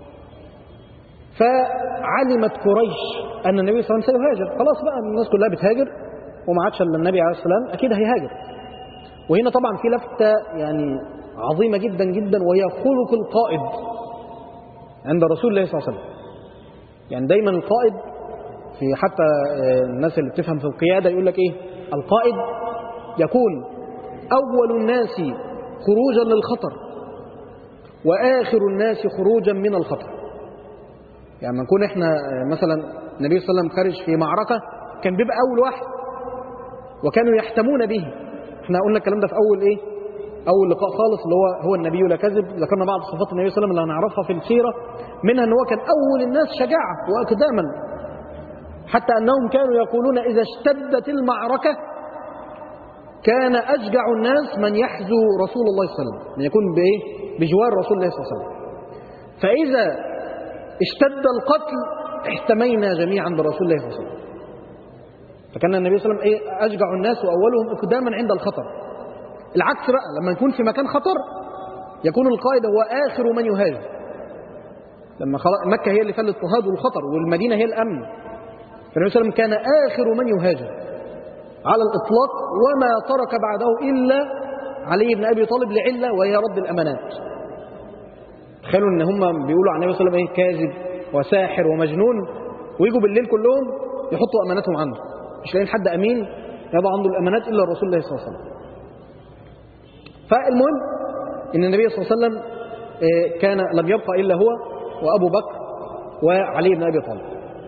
فعلمت قريش أن النبي صلى الله عليه وسلم سيهاجر خلاص بقى الناس كلها بتهاجر وما عادش إلا النبي عليه الصلاة والسلام أكيد هيهاجر وهنا طبعا في لفتة يعني عظيمة جدا جدا وهي خلق القائد عند رسول الله صلى الله عليه وسلم يعني دايما القائد في حتى الناس اللي بتفهم في القيادة يقول لك ايه القائد يكون أول الناس خروجا للخطر وآخر الناس خروجا من الخطر يعني لما نكون احنا مثلا النبي صلى الله عليه وسلم خارج في معركة كان بيبقى أول واحد وكانوا يحتمون به احنا قلنا الكلام ده في أول ايه أول لقاء خالص اللي هو هو النبي لا كذب ذكرنا بعض صفات النبي صلى الله عليه وسلم اللي هنعرفها في السيرة منها ان هو كان أول الناس شجاعة وأقداما حتى أنهم كانوا يقولون إذا اشتدت المعركة كان أشجع الناس من يحزو رسول الله صلى الله عليه وسلم من يكون بإيه؟ بجوار رسول الله صلى الله عليه وسلم فإذا اشتد القتل احتمينا جميعا برسول الله صلى الله عليه وسلم فكان النبي صلى الله عليه وسلم إيه أشجع الناس وأولهم إقداما عند الخطر العكس بقى لما يكون في مكان خطر يكون القائد هو آخر من يهاجر لما مكة هي اللي فيها الاضطهاد والخطر والمدينة هي الأمن فالنبي صلى الله عليه وسلم كان آخر من يهاجر على الإطلاق وما ترك بعده إلا علي بن أبي طالب لعلة وهي رد الأمانات تخيلوا إن هم بيقولوا عن النبي صلى الله عليه وسلم إيه كاذب وساحر ومجنون ويجوا بالليل كلهم يحطوا أماناتهم عنده مش لاقيين حد أمين يضع عنده الأمانات إلا رسول الله صلى الله عليه وسلم فالمهم إن النبي صلى الله عليه وسلم كان لم يبقى إلا هو وأبو بكر وعلي بن أبي طالب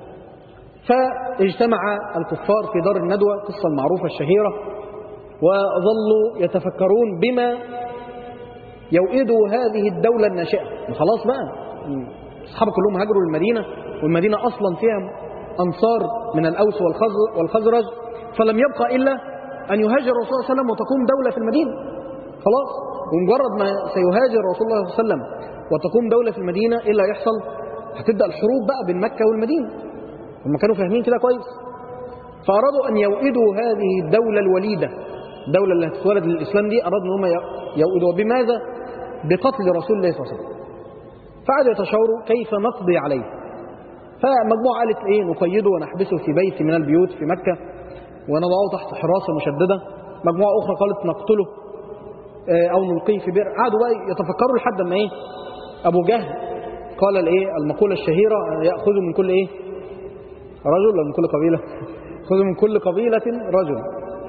فاجتمع الكفار في دار الندوة قصة المعروفة الشهيرة وظلوا يتفكرون بما يوئد هذه الدولة الناشئة خلاص بقى الصحابة كلهم هاجروا للمدينة والمدينة أصلا فيها أنصار من الأوس والخزرج فلم يبقى إلا أن يهاجر الرسول صلى الله عليه وسلم وتقوم دولة في المدينة خلاص ومجرد ما سيهاجر رسول الله صلى الله عليه وسلم وتقوم دولة في المدينة إيه اللي هيحصل هتبدأ الحروب بقى بين مكة والمدينة هم كانوا فاهمين كده كويس فأرادوا أن يوئدوا هذه الدولة الوليدة الدولة اللي هتتولد للإسلام دي أرادوا أن هم يوئدوا بماذا؟ بقتل رسول الله صلى الله عليه وسلم فقعدوا يتشاوروا كيف نقضي عليه فمجموعة قالت إيه نقيده ونحبسه في بيت من البيوت في مكة ونضعه تحت حراسة مشددة مجموعة أخرى قالت نقتله أو نلقيه في بئر قعدوا بقى يتفكروا لحد ما إيه أبو جهل قال الإيه المقولة الشهيرة يأخذ من كل إيه رجل ولا من كل قبيلة خذ من كل قبيلة رجل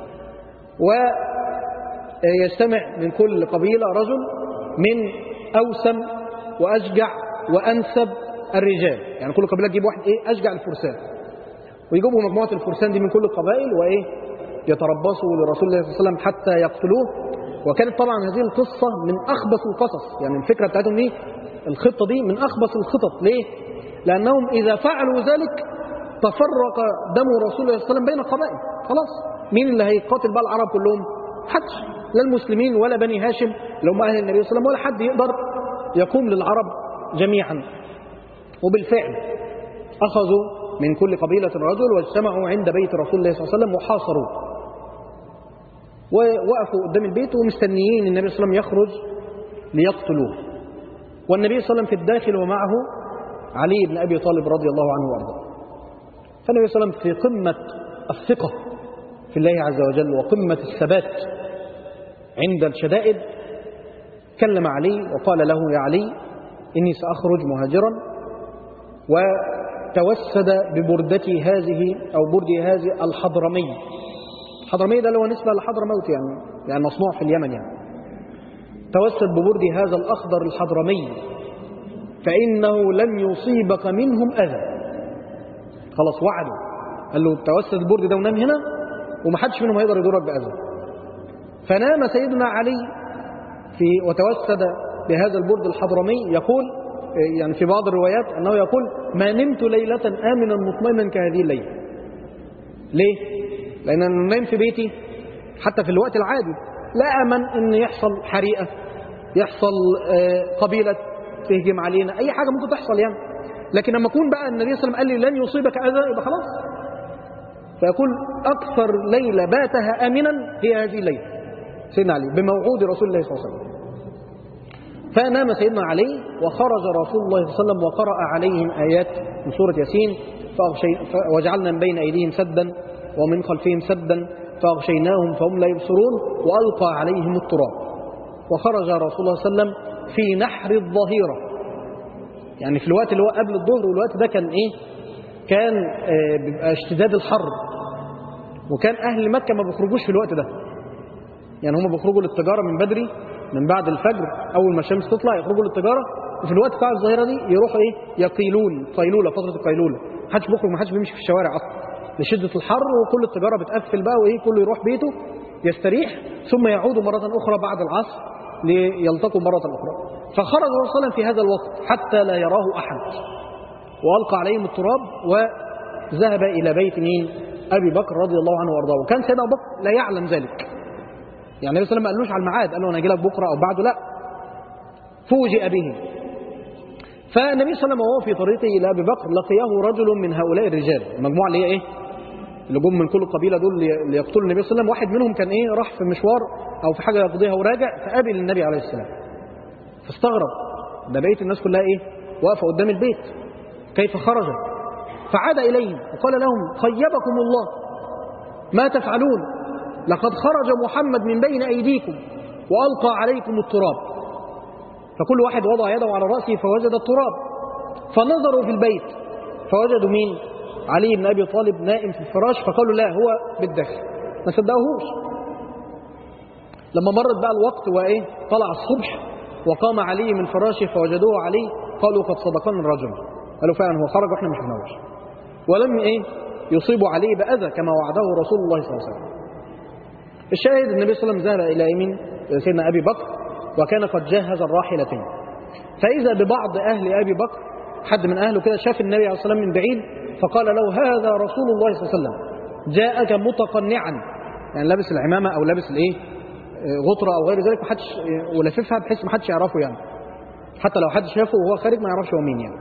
ويجتمع من كل قبيلة رجل من أوسم وأشجع وأنسب الرجال يعني كل قبيلة تجيب واحد إيه أشجع الفرسان ويجيبوا مجموعة الفرسان دي من كل القبائل وإيه يتربصوا لرسول الله صلى الله عليه وسلم حتى يقتلوه وكانت طبعا هذه القصة من أخبث القصص يعني الفكرة بتاعتهم دي الخطة دي من أخبث الخطط ليه؟ لأنهم إذا فعلوا ذلك تفرق دم رسول الله صلى الله عليه وسلم بين القبائل خلاص مين اللي هيقاتل بقى العرب كلهم حدش لا المسلمين ولا بني هاشم لو ما أهل النبي صلى الله عليه وسلم ولا حد يقدر يقوم للعرب جميعا وبالفعل أخذوا من كل قبيلة رجل واجتمعوا عند بيت رسول الله صلى الله عليه وسلم وحاصروه ووقفوا قدام البيت ومستنيين النبي صلى الله عليه وسلم يخرج ليقتلوه والنبي صلى الله عليه وسلم في الداخل ومعه علي بن أبي طالب رضي الله عنه وأرضاه فالنبي صلى الله عليه وسلم في قمة الثقة في الله عز وجل وقمة الثبات عند الشدائد كلم علي وقال له يا علي إني سأخرج مهاجرا وتوسد ببردتي هذه أو بردي هذه الحضرمي الحضرمي ده اللي هو نسبة لحضرموت يعني يعني مصنوع في اليمن يعني توسد ببردي هذا الأخضر الحضرمي فإنه لن يصيبك منهم أذى خلاص وعدوا قال له توسد البرد ده ونام هنا ومحدش منهم هيقدر يضرك بأذى فنام سيدنا علي في وتوسد بهذا البرد الحضرمي يقول يعني في بعض الروايات أنه يقول ما نمت ليلة آمنا مطمئنا كهذه الليلة ليه؟ لأن أنا نايم في بيتي حتى في الوقت العادي لا أمن أن يحصل حريقة يحصل قبيلة تهجم علينا أي حاجة ممكن تحصل يعني لكن لما أكون بقى النبي صلى الله عليه وسلم قال لي لن يصيبك أذى يبقى خلاص فيقول أكثر ليلة باتها آمنا هي هذه الليلة سيدنا علي بموعود رسول الله صلى الله عليه وسلم فنام سيدنا علي وخرج رسول الله صلى الله عليه وسلم وقرأ عليهم آيات من سورة ياسين فأغشي وجعلنا من بين أيديهم سدا ومن خلفهم سدا فأغشيناهم فهم لا يبصرون وألقى عليهم التراب وخرج رسول الله صلى الله عليه وسلم في نحر الظهيرة يعني في الوقت اللي هو قبل الظهر والوقت ده كان إيه كان آه بيبقى اشتداد الحر وكان أهل مكة ما بيخرجوش في الوقت ده يعني هم بيخرجوا للتجارة من بدري من بعد الفجر أول ما الشمس تطلع يخرجوا للتجارة وفي الوقت بتاع الظهيرة دي يروحوا إيه يقيلون قيلولة فترة القيلولة محدش بيخرج محدش بيمشي في الشوارع أصلا لشدة الحر وكل التجارة بتقفل بقى وإيه كله يروح بيته يستريح ثم يعودوا مرة أخرى بعد العصر ليلتقوا مرة أخرى فخرج الرسول صلى الله عليه وسلم في هذا الوقت حتى لا يراه أحد وألقى عليهم التراب وذهب إلى بيت مين أبي بكر رضي الله عنه وأرضاه وكان سيدنا أبو بكر لا يعلم ذلك يعني النبي صلى الله عليه وسلم ما قالوش على الميعاد قال له أنا أجي لك بكرة أو بعده لا فوجئ به فالنبي صلى الله عليه وسلم وهو في طريقه إلى أبي بكر لقيه رجل من هؤلاء الرجال المجموعة اللي هي إيه اللي جم من كل قبيلة دول اللي يقتلوا النبي صلى الله عليه وسلم واحد منهم كان إيه راح في مشوار أو في حاجة يقضيها وراجع فقابل النبي عليه السلام فاستغرب ده بقية الناس كلها إيه واقفة قدام البيت كيف خرج فعاد إليهم وقال لهم خيبكم الله ما تفعلون لقد خرج محمد من بين أيديكم وألقى عليكم التراب فكل واحد وضع يده على رأسه فوجد التراب فنظروا في البيت فوجدوا مين علي بن أبي طالب نائم في الفراش فقالوا لا هو بالداخل ما صدقوهوش لما مرت بقى الوقت وإيه طلع الصبح وقام علي من فراشه فوجدوه علي قالوا قد صدقنا الرجل قالوا فعلا هو خرج واحنا ما شفناهوش ولم ايه يصيب عليه بأذى كما وعده رسول الله صلى الله عليه وسلم الشاهد النبي صلى الله عليه وسلم ذهب إلى يمين سيدنا أبي بكر وكان قد جهز الراحلتين فإذا ببعض أهل أبي بكر حد من أهله كده شاف النبي عليه الصلاة والسلام من بعيد فقال له هذا رسول الله صلى الله عليه وسلم جاءك متقنعا يعني لابس العمامة أو لابس الإيه غطرة أو غير ذلك محدش ولففها بحيث محدش يعرفه يعني حتى لو حد شافه وهو خارج ما يعرفش هو مين يعني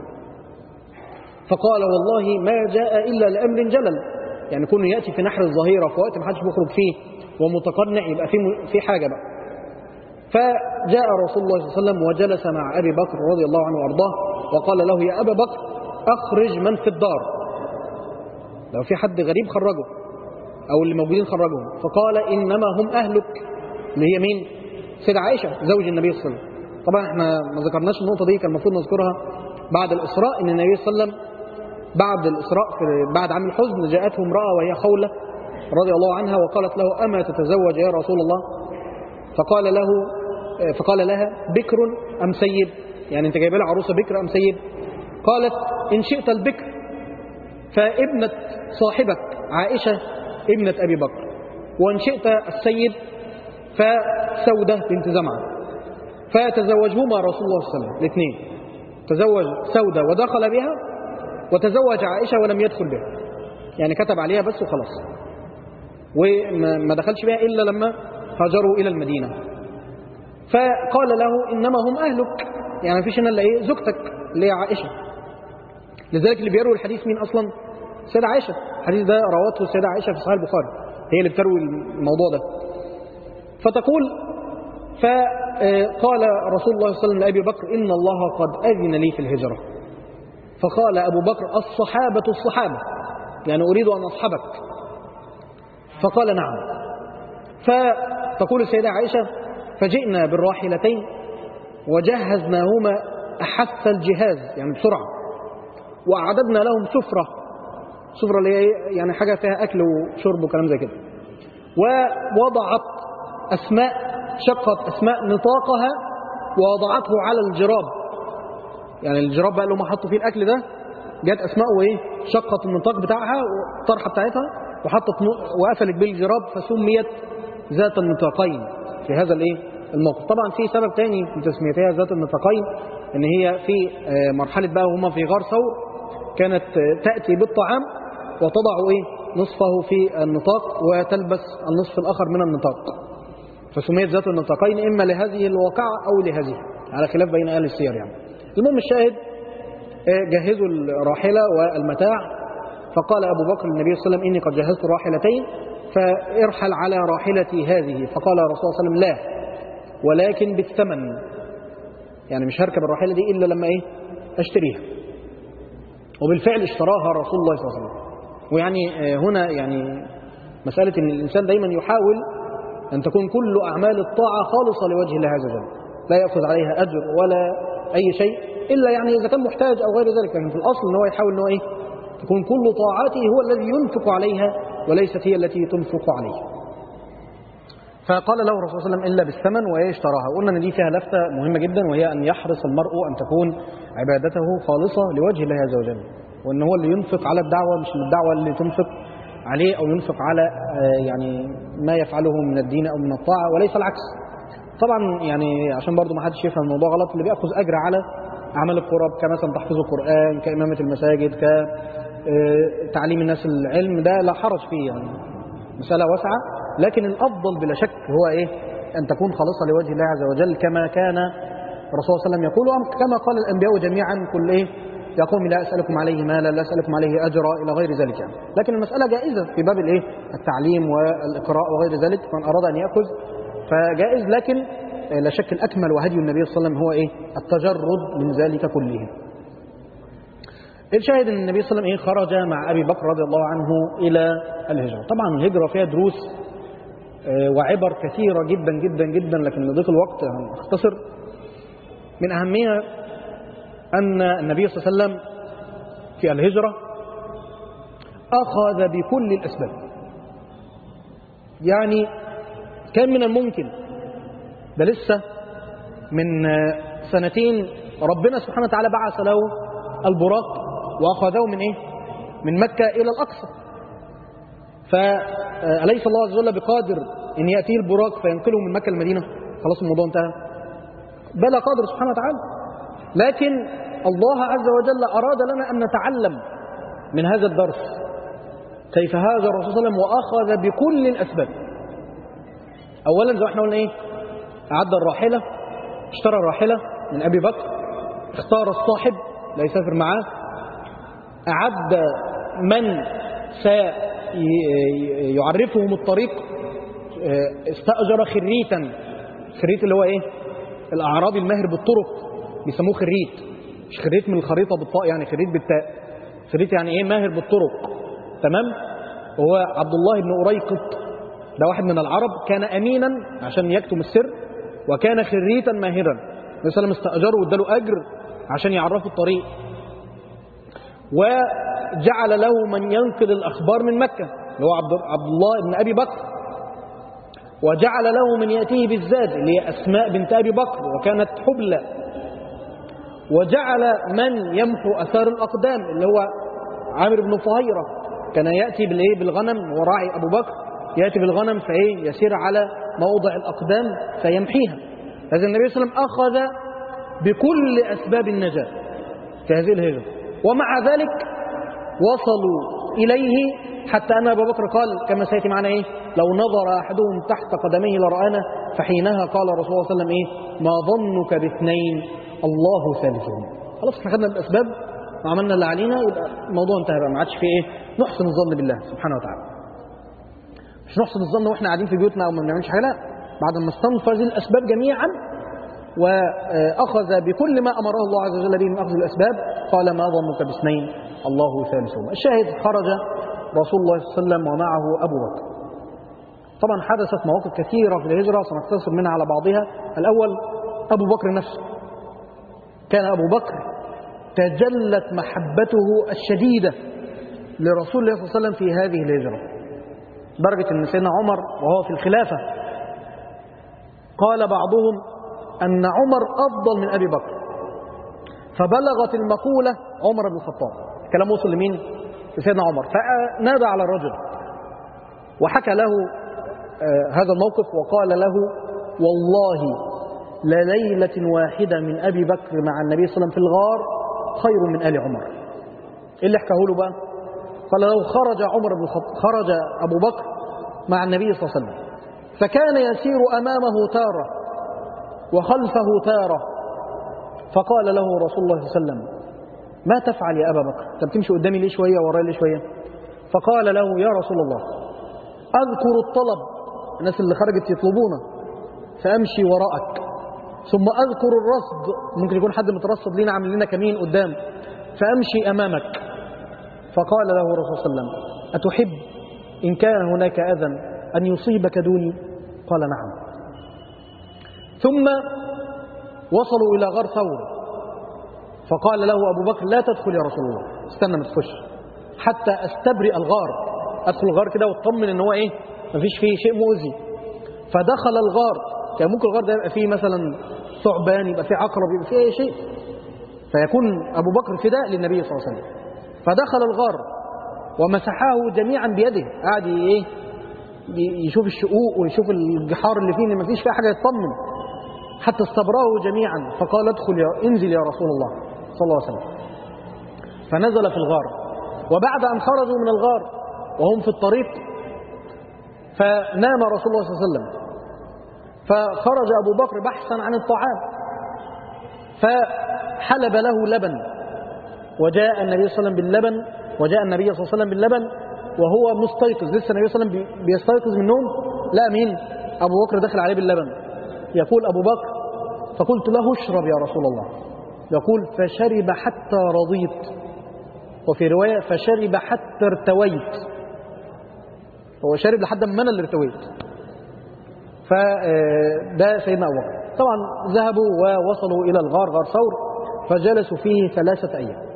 فقال والله ما جاء إلا لأمر جلل يعني كونه يأتي في نحر الظهيرة في وقت ما حدش بيخرج فيه ومتقنع يبقى في في حاجة بقى فجاء رسول الله صلى الله عليه وسلم وجلس مع أبي بكر رضي الله عنه وأرضاه وقال له يا أبا بكر أخرج من في الدار لو في حد غريب خرجه أو اللي موجودين خرجهم فقال إنما هم أهلك اللي هي مين سيدة عائشة زوج النبي صلى الله عليه وسلم طبعا احنا ما ذكرناش النقطة دي كان المفروض نذكرها بعد الإسراء إن النبي صلى الله عليه وسلم بعد الإسراء في بعد عام الحزن جاءته امرأة وهي خولة رضي الله عنها وقالت له أما تتزوج يا رسول الله فقال له فقال لها بكر أم سيد يعني أنت جايب لها عروسة بكر أم سيد قالت إن شئت البكر فابنة صاحبك عائشة ابنة أبي بكر وإن شئت السيد فسودة بنت زمعة فتزوجهما رسول الله صلى الله عليه وسلم الاثنين تزوج سودة ودخل بها وتزوج عائشة ولم يدخل بها يعني كتب عليها بس وخلاص وما دخلش بها إلا لما هاجروا إلى المدينة فقال له إنما هم أهلك يعني مفيش هنا إلا إيه زوجتك اللي هي عائشة لذلك اللي بيروي الحديث مين أصلا السيدة عائشة الحديث ده رواته السيدة عائشة في صحيح البخاري هي اللي بتروي الموضوع ده فتقول فقال رسول الله صلى الله عليه وسلم لأبي بكر إن الله قد أذن لي في الهجرة فقال أبو بكر الصحابة الصحابة يعني أريد أن أصحبك فقال نعم فتقول السيدة عائشة فجئنا بالراحلتين وجهزناهما أحث الجهاز يعني بسرعة وأعددنا لهم سفرة سفرة اللي هي يعني حاجة فيها أكل وشرب وكلام زي كده ووضعت أسماء شقت أسماء نطاقها ووضعته على الجراب يعني الجراب بقى اللي هم حطوا فيه الأكل ده جت أسماء وإيه شقت النطاق بتاعها والطرحة بتاعتها وحطت وقفلت بالجراب فسميت ذات النطاقين في هذا الايه الموقف طبعا في سبب تاني في تسميتها ذات النطاقين ان هي في مرحله بقى وهم في غار ثور كانت تاتي بالطعام وتضع ايه نصفه في النطاق وتلبس النصف الاخر من النطاق فسميت ذات النطاقين اما لهذه الواقعه او لهذه على خلاف بين اهل السير يعني المهم الشاهد جهزوا الراحله والمتاع فقال أبو بكر للنبي صلى الله عليه وسلم إني قد جهزت راحلتين فارحل على راحلتي هذه فقال رسول الله صلى الله عليه وسلم لا ولكن بالثمن يعني مش هركب الراحلة دي إلا لما إيه أشتريها وبالفعل اشتراها رسول الله صلى الله عليه وسلم ويعني آه، هنا يعني مسألة أن الإنسان دايما يحاول أن تكون كل أعمال الطاعة خالصة لوجه الله عز وجل لا يأخذ عليها أجر ولا أي شيء إلا يعني إذا كان محتاج أو غير ذلك لكن في الأصل أن هو يحاول أن هو إيه تكون كل طاعاته هو الذي ينفق عليها وليست هي التي تنفق عليه فقال له الرسول صلى الله عليه وسلم إلا بالثمن وهي اشتراها قلنا أن دي فيها لفتة مهمة جدا وهي أن يحرص المرء أن تكون عبادته خالصة لوجه الله عز وجل وأن هو اللي ينفق على الدعوة مش الدعوة اللي تنفق عليه أو ينفق على آه، يعني ما يفعله من الدين أو من الطاعة وليس العكس طبعا يعني عشان برضو ما حدش يفهم الموضوع غلط اللي بيأخذ أجر على أعمال القرب كمثلا تحفيظ القرآن كإمامة المساجد كتعليم الناس العلم ده لا حرج فيه يعني مسألة واسعة لكن الأفضل بلا شك هو إيه أن تكون خالصة لوجه الله عز وجل كما كان الرسول صلى الله عليه وسلم يقول كما قال الأنبياء جميعا كل إيه يا قوم لا أسألكم عليه مالا لا أسألكم عليه أجرا إلى غير ذلك يعني لكن المسألة جائزة في باب الإيه التعليم والإقراء وغير ذلك من أراد أن يأخذ فجائز لكن لا شك الأكمل وهدي النبي صلى الله عليه وسلم هو إيه التجرد من ذلك كله الشاهد ان النبي صلى الله عليه وسلم إيه خرج مع أبي بكر رضي الله عنه إلى الهجرة طبعا الهجرة فيها دروس آه، وعبر كثيرة جدا جدا جدا لكن لضيق الوقت هنختصر من أهمها أن النبي صلى الله عليه وسلم في الهجرة أخذ بكل الأسباب يعني كان من الممكن ده لسه من آه، سنتين ربنا سبحانه وتعالى بعث له البراق وأخذه من إيه؟ من مكة إلى الأقصى فأليس الله عز وجل بقادر أن يأتيه البراق فينقله من مكة المدينة خلاص الموضوع انتهى بلى قادر سبحانه وتعالى لكن الله عز وجل أراد لنا أن نتعلم من هذا الدرس كيف هاجر الرسول صلى الله عليه وسلم وأخذ بكل الأسباب أولا زي ما احنا قلنا إيه أعد الراحلة اشترى الراحلة من أبي بكر اختار الصاحب لا يسافر معاه أعد من سيعرفهم الطريق استأجر خريتا خريت اللي هو ايه الأعرابي الماهر بالطرق بيسموه خريت مش خريت من الخريطة بالطاء يعني خريت بالتاء خريت يعني ايه ماهر بالطرق تمام هو عبد الله بن أريقط ده واحد من العرب كان أمينا عشان يكتم السر وكان خريتا ماهرا النبي صلى الله عليه وسلم استأجره واداله أجر عشان يعرفوا الطريق وجعل له من ينقل الأخبار من مكة اللي هو عبد عبد الله بن أبي بكر وجعل له من يأتيه بالزاد اللي هي أسماء بنت أبي بكر وكانت حبلى وجعل من يمحو أثار الأقدام اللي هو عامر بن فهيرة كان يأتي بالإيه بالغنم وراعي أبو بكر يأتي بالغنم فإيه يسير على موضع الأقدام فيمحيها هذا النبي صلى الله عليه وسلم أخذ بكل أسباب النجاة في هذه الهجرة ومع ذلك وصلوا إليه حتى أن أبا بكر قال كما سيأتي معنا إيه لو نظر أحدهم تحت قدميه لرآنا فحينها قال رسول الله صلى الله عليه وسلم إيه ما ظنك باثنين الله ثالثهم خلاص احنا خدنا الأسباب وعملنا اللي علينا يبقى الموضوع انتهى بقى ما عادش فيه إيه نحسن الظن بالله سبحانه وتعالى مش نحسن الظن واحنا قاعدين في بيوتنا أو ما بنعملش حاجة لا بعد ما استنفذ الأسباب جميعا وأخذ بكل ما أمره الله عز وجل به من أخذ الأسباب قال ما ظنك باثنين الله ثالثهما الشاهد خرج رسول الله صلى الله عليه وسلم ومعه أبو بكر طبعا حدثت مواقف كثيرة في الهجرة سنقتصر منها على بعضها الأول أبو بكر نفسه كان أبو بكر تجلت محبته الشديدة لرسول الله صلى الله عليه وسلم في هذه الهجرة درجة أن سيدنا عمر وهو في الخلافة قال بعضهم أن عمر أفضل من أبي بكر فبلغت المقولة عمر بن الخطاب الكلام وصل لمين؟ لسيدنا عمر فنادى على الرجل وحكى له آه هذا الموقف وقال له والله لليلة واحدة من أبي بكر مع النبي صلى الله عليه وسلم في الغار خير من آل عمر إيه اللي حكاه له بقى قال له خرج عمر بن الخطاب خرج أبو بكر مع النبي صلى الله عليه وسلم فكان يسير أمامه تارة وخلفه تارة فقال له رسول الله صلى الله عليه وسلم ما تفعل يا أبا بكر أنت بتمشي قدامي ليه شوية ورايا ليه شوية فقال له يا رسول الله أذكر الطلب الناس اللي خرجت يطلبونا فأمشي وراءك ثم أذكر الرصد ممكن يكون حد مترصد لنا عامل لنا كمين قدام فأمشي أمامك فقال له الرسول صلى الله عليه وسلم أتحب إن كان هناك أذى أن يصيبك دوني قال نعم ثم وصلوا إلى غار ثور فقال له أبو بكر لا تدخل يا رسول الله استنى ما تخش حتى أستبرئ الغار أدخل الغار كده واطمن إن هو إيه مفيش فيه شيء مؤذي فدخل الغار كان ممكن الغار ده يبقى فيه مثلا ثعبان يبقى فيه عقرب يبقى فيه أي شيء فيكون أبو بكر فداء للنبي صلى الله عليه وسلم فدخل الغار ومسحاه جميعا بيده قاعد ايه يشوف الشقوق ويشوف الجحار اللي فيه ما فيش فيها حاجه يطمن حتى استبراه جميعا فقال ادخل يا انزل يا رسول الله صلى الله عليه وسلم فنزل في الغار وبعد ان خرجوا من الغار وهم في الطريق فنام رسول الله صلى الله عليه وسلم فخرج ابو بكر بحثا عن الطعام فحلب له لبن وجاء النبي صلى الله عليه وسلم باللبن وجاء النبي صلى الله عليه وسلم باللبن وهو مستيقظ لسه النبي صلى الله عليه وسلم بيستيقظ من النوم لا مين ابو بكر دخل عليه باللبن يقول ابو بكر فقلت له اشرب يا رسول الله يقول فشرب حتى رضيت وفي روايه فشرب حتى ارتويت هو شرب لحد ما انا اللي ارتويت فده سيدنا ابو بكر طبعا ذهبوا ووصلوا الى الغار غار ثور فجلسوا فيه ثلاثه ايام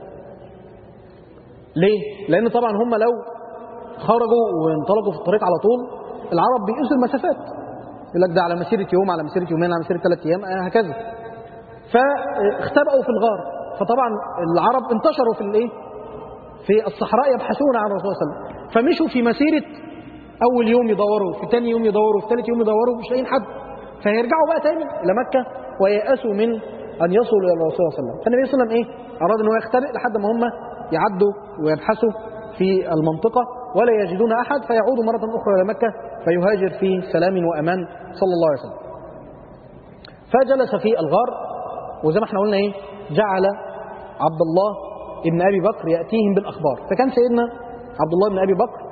ليه؟ لأن طبعا هم لو خرجوا وانطلقوا في الطريق على طول العرب بيقيسوا المسافات يقول لك ده على مسيرة يوم على مسيرة يومين على مسيرة ثلاث أيام هكذا فاختبأوا في الغار فطبعا العرب انتشروا في الايه؟ في الصحراء يبحثون عن الرسول صلى الله عليه وسلم فمشوا في مسيرة أول يوم يدوروا في ثاني يوم يدوروا في ثالث يوم يدوروا مش لاقيين حد فيرجعوا بقى تاني إلى مكة ويأسوا من أن يصلوا إلى الرسول صلى الله عليه وسلم فالنبي صلى الله عليه وسلم إيه؟ أراد أن هو يختبئ لحد ما هم يعدوا ويبحثوا في المنطقة ولا يجدون أحد فيعودوا مرة أخرى إلى مكة فيهاجر في سلام وأمان صلى الله عليه وسلم فجلس في الغار وزي ما احنا قلنا ايه جعل عبد الله ابن أبي بكر يأتيهم بالأخبار فكان سيدنا عبد الله بن أبي بكر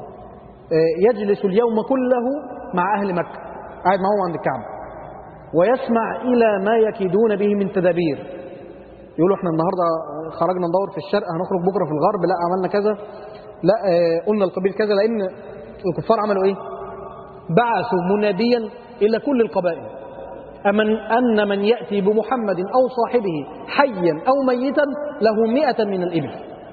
يجلس اليوم كله مع أهل مكة قاعد معهم عند الكعبة ويسمع إلى ما يكيدون به من تدابير يقولوا احنا النهارده خرجنا ندور في الشرق هنخرج بكره في الغرب لا عملنا كذا لا اه قلنا القبيل كذا لان الكفار عملوا ايه بعثوا مناديا الى كل القبائل أمن أن من يأتي بمحمد أو صاحبه حيا أو ميتا له مئة من الإبل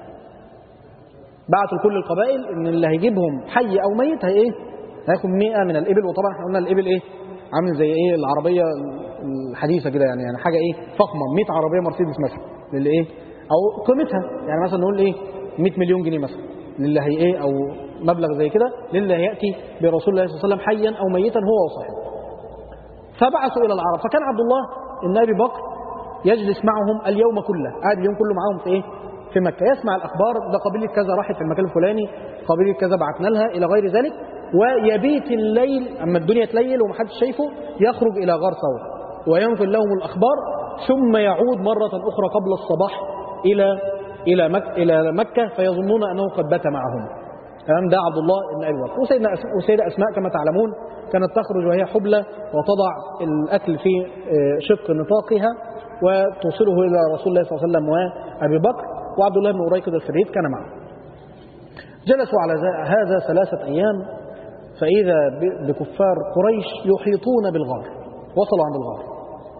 بعثوا لكل القبائل إن اللي هيجيبهم حي أو ميت هي إيه؟ هياخد 100 من الإبل وطبعا احنا قلنا الإبل إيه؟ عامل زي إيه العربية الحديثة كده يعني يعني حاجة إيه؟ فخمة 100 عربية مرسيدس مثلا للي إيه؟ أو قيمتها يعني مثلا نقول إيه؟ 100 مليون جنيه مثلا للي هي إيه أو مبلغ زي كده للي هيأتي برسول الله صلى الله عليه وسلم حيا أو ميتا هو وصاحبه فبعثوا إلى العرب فكان عبد الله بن أبي بكر يجلس معهم اليوم كله قاعد اليوم كله معاهم في إيه؟ في مكة يسمع الأخبار ده قبيلة كذا راحت في المكان الفلاني قبيلة كذا بعتنا لها إلى غير ذلك ويبيت الليل أما الدنيا تليل ومحدش شايفه يخرج إلى غار ثور وينقل لهم الأخبار ثم يعود مرة أخرى قبل الصباح إلى إلى مكة, إلى مكة فيظنون أنه قد بات معهم تمام ده عبد الله بن أبي بكر وسيدنا أسماء, وسيدة أسماء كما تعلمون كانت تخرج وهي حبلى وتضع الأكل في شق نطاقها وتوصله إلى رسول الله صلى الله عليه وسلم وأبي بكر وعبد الله بن أريكد الفريد كان معه جلسوا على هذا ثلاثة أيام فإذا بكفار قريش يحيطون بالغار وصلوا عند الغار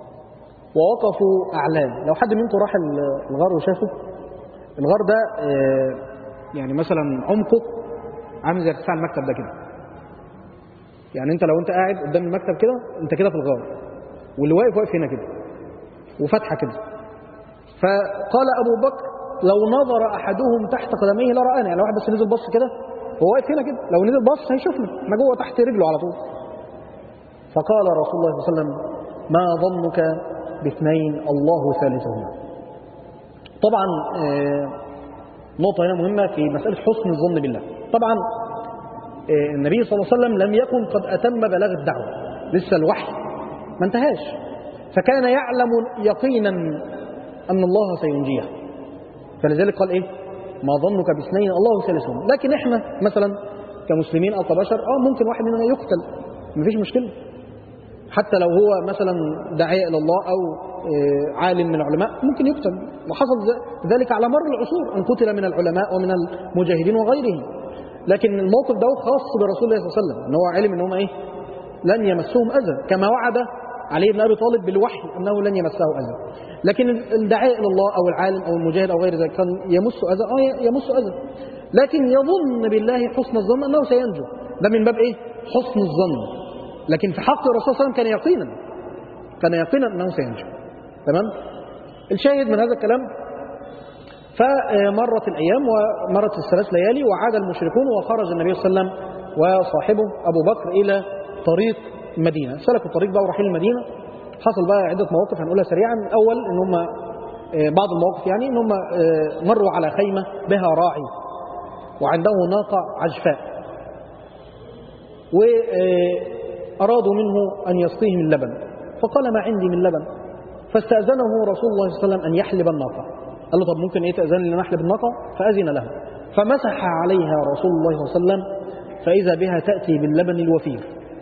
ووقفوا أعلام لو حد منكم راح الغار وشافه الغار ده يعني مثلا عمقه عامل زي ارتفاع المكتب ده كده يعني انت لو انت قاعد قدام المكتب كده انت كده في الغار واللي واقف واقف هنا كده وفتحه كده فقال ابو بكر لو نظر احدهم تحت قدميه لرآنا يعني لو واحد بس نزل بص كده هو واقف هنا كده لو نزل بص هيشوفنا احنا جوه تحت رجله على طول فقال رسول الله صلى الله عليه وسلم ما ظنك باثنين الله ثالثهما طبعا نقطة هنا مهمة في مسألة حسن الظن بالله طبعا النبي صلى الله عليه وسلم لم يكن قد أتم بلاغ الدعوة لسه الوحي ما انتهاش فكان يعلم يقينا أن الله سينجيه فلذلك قال إيه ما ظنك باثنين الله ثالثهم لكن احنا مثلا كمسلمين او كبشر اه ممكن واحد مننا يقتل مفيش مشكله حتى لو هو مثلا داعية إلى الله أو آه، عالم من العلماء ممكن يقتل وحصل ذ- ذلك على مر العصور أن قتل من العلماء ومن المجاهدين وغيرهم لكن الموقف ده خاص برسول الله صلى الله عليه وسلم ان هو علم ان هم ايه لن يمسهم اذى كما وعد علي بن ابي طالب بالوحي انه لن يمسه اذى لكن الداعية الى الله او العالم او المجاهد او غير ذلك كان يمس اذى اه يمس اذى لكن يظن بالله حسن الظن انه سينجو ده من باب ايه حسن الظن لكن في حق الرسول صلى الله عليه وسلم كان يقينا كان يقينا انه سينجو تمام الشاهد من هذا الكلام فمرت الايام ومرت الثلاث ليالي وعاد المشركون وخرج النبي صلى الله عليه وسلم وصاحبه ابو بكر الى طريق المدينه سلكوا الطريق بقى ورايحين المدينه حصل بقى عده مواقف هنقولها سريعا اول ان هم آه، بعض المواقف يعني ان هم آه، مروا على خيمه بها راعي وعنده ناقه عجفاء وأرادوا منه أن يسقيهم اللبن فقال ما عندي من لبن فاستأذنه رسول الله صلى الله عليه وسلم أن يحلب الناقة قال له طب ممكن إيه تأذن لي أن أحلب الناقة فأذن له فمسح عليها رسول الله صلى الله عليه وسلم فإذا بها تأتي باللبن الوفير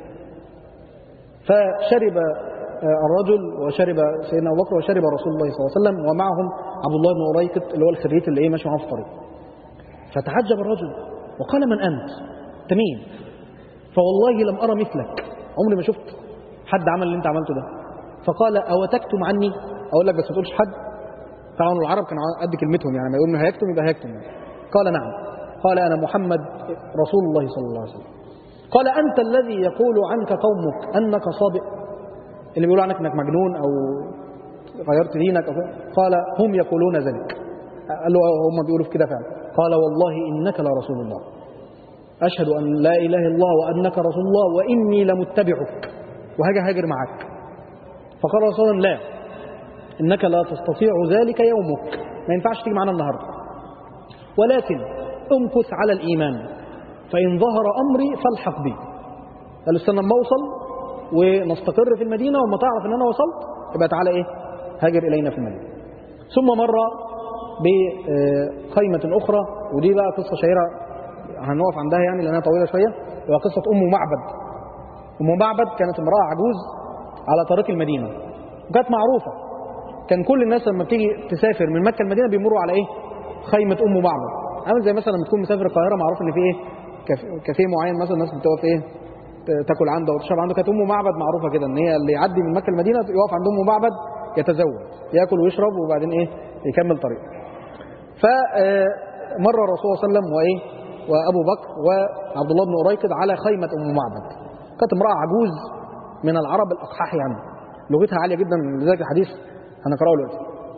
فشرب آه، الرجل وشرب سيدنا أبو بكر وشرب رسول الله صلى الله عليه وسلم ومعهم عبد الله بن أريكت اللي هو الخريت اللي إيه ماشي معاه في الطريق فتعجب الرجل وقال من أنت؟ أنت مين؟ فوالله لم أرى مثلك عمري ما شفت حد عمل اللي أنت عملته ده فقال أو تكتم عني أقول لك بس ما تقولش حد طبعا العرب كانوا قد كلمتهم يعني ما يقولوا إنه هيكتم يبقى هيكتم يعني. قال نعم قال أنا محمد رسول الله صلى الله عليه وسلم قال أنت الذي يقول عنك قومك أنك صابئ اللي بيقولوا عنك أنك مجنون أو غيرت دينك أو كده. قال هم يقولون ذلك قال له هم بيقولوا في كده فعلا قال والله إنك لرسول الله أشهد أن لا إله إلا الله وأنك رسول الله وإني لمتبعك وهاجي هاجر معك فقال رسول الله لا إنك لا تستطيع ذلك يومك ما ينفعش تيجي معنا النهاردة ولكن امكث على الإيمان فإن ظهر أمري فالحق بي قال استنى اما اوصل ونستقر في المدينة وما تعرف ان انا وصلت يبقى تعالى ايه هاجر الينا في المدينة ثم مر بقيمة اخرى ودي بقى قصة شهيرة هنقف عندها يعني لانها طويلة شوية هي قصة ام معبد ام معبد كانت امرأة عجوز على طريق المدينة وكانت معروفة كان كل الناس لما بتيجي تسافر من مكة المدينة بيمروا على ايه خيمة ام معبد عامل زي مثلا لما تكون مسافر القاهرة معروف ان في ايه كاف- كافيه معين مثلا الناس بتقف ايه ت- تاكل عنده وتشرب عنده كانت ام معبد معروفه كده ان هي اللي يعدي من مكه المدينه يقف عند ام معبد يتزوج ياكل ويشرب وبعدين ايه يكمل طريقه فمر الرسول صلى الله عليه وسلم وايه وابو بكر وعبد الله بن أريكد على خيمه ام معبد كانت امراه عجوز من العرب الاقحاح يعني لغتها عاليه جدا لذلك الحديث هنقراه دلوقتي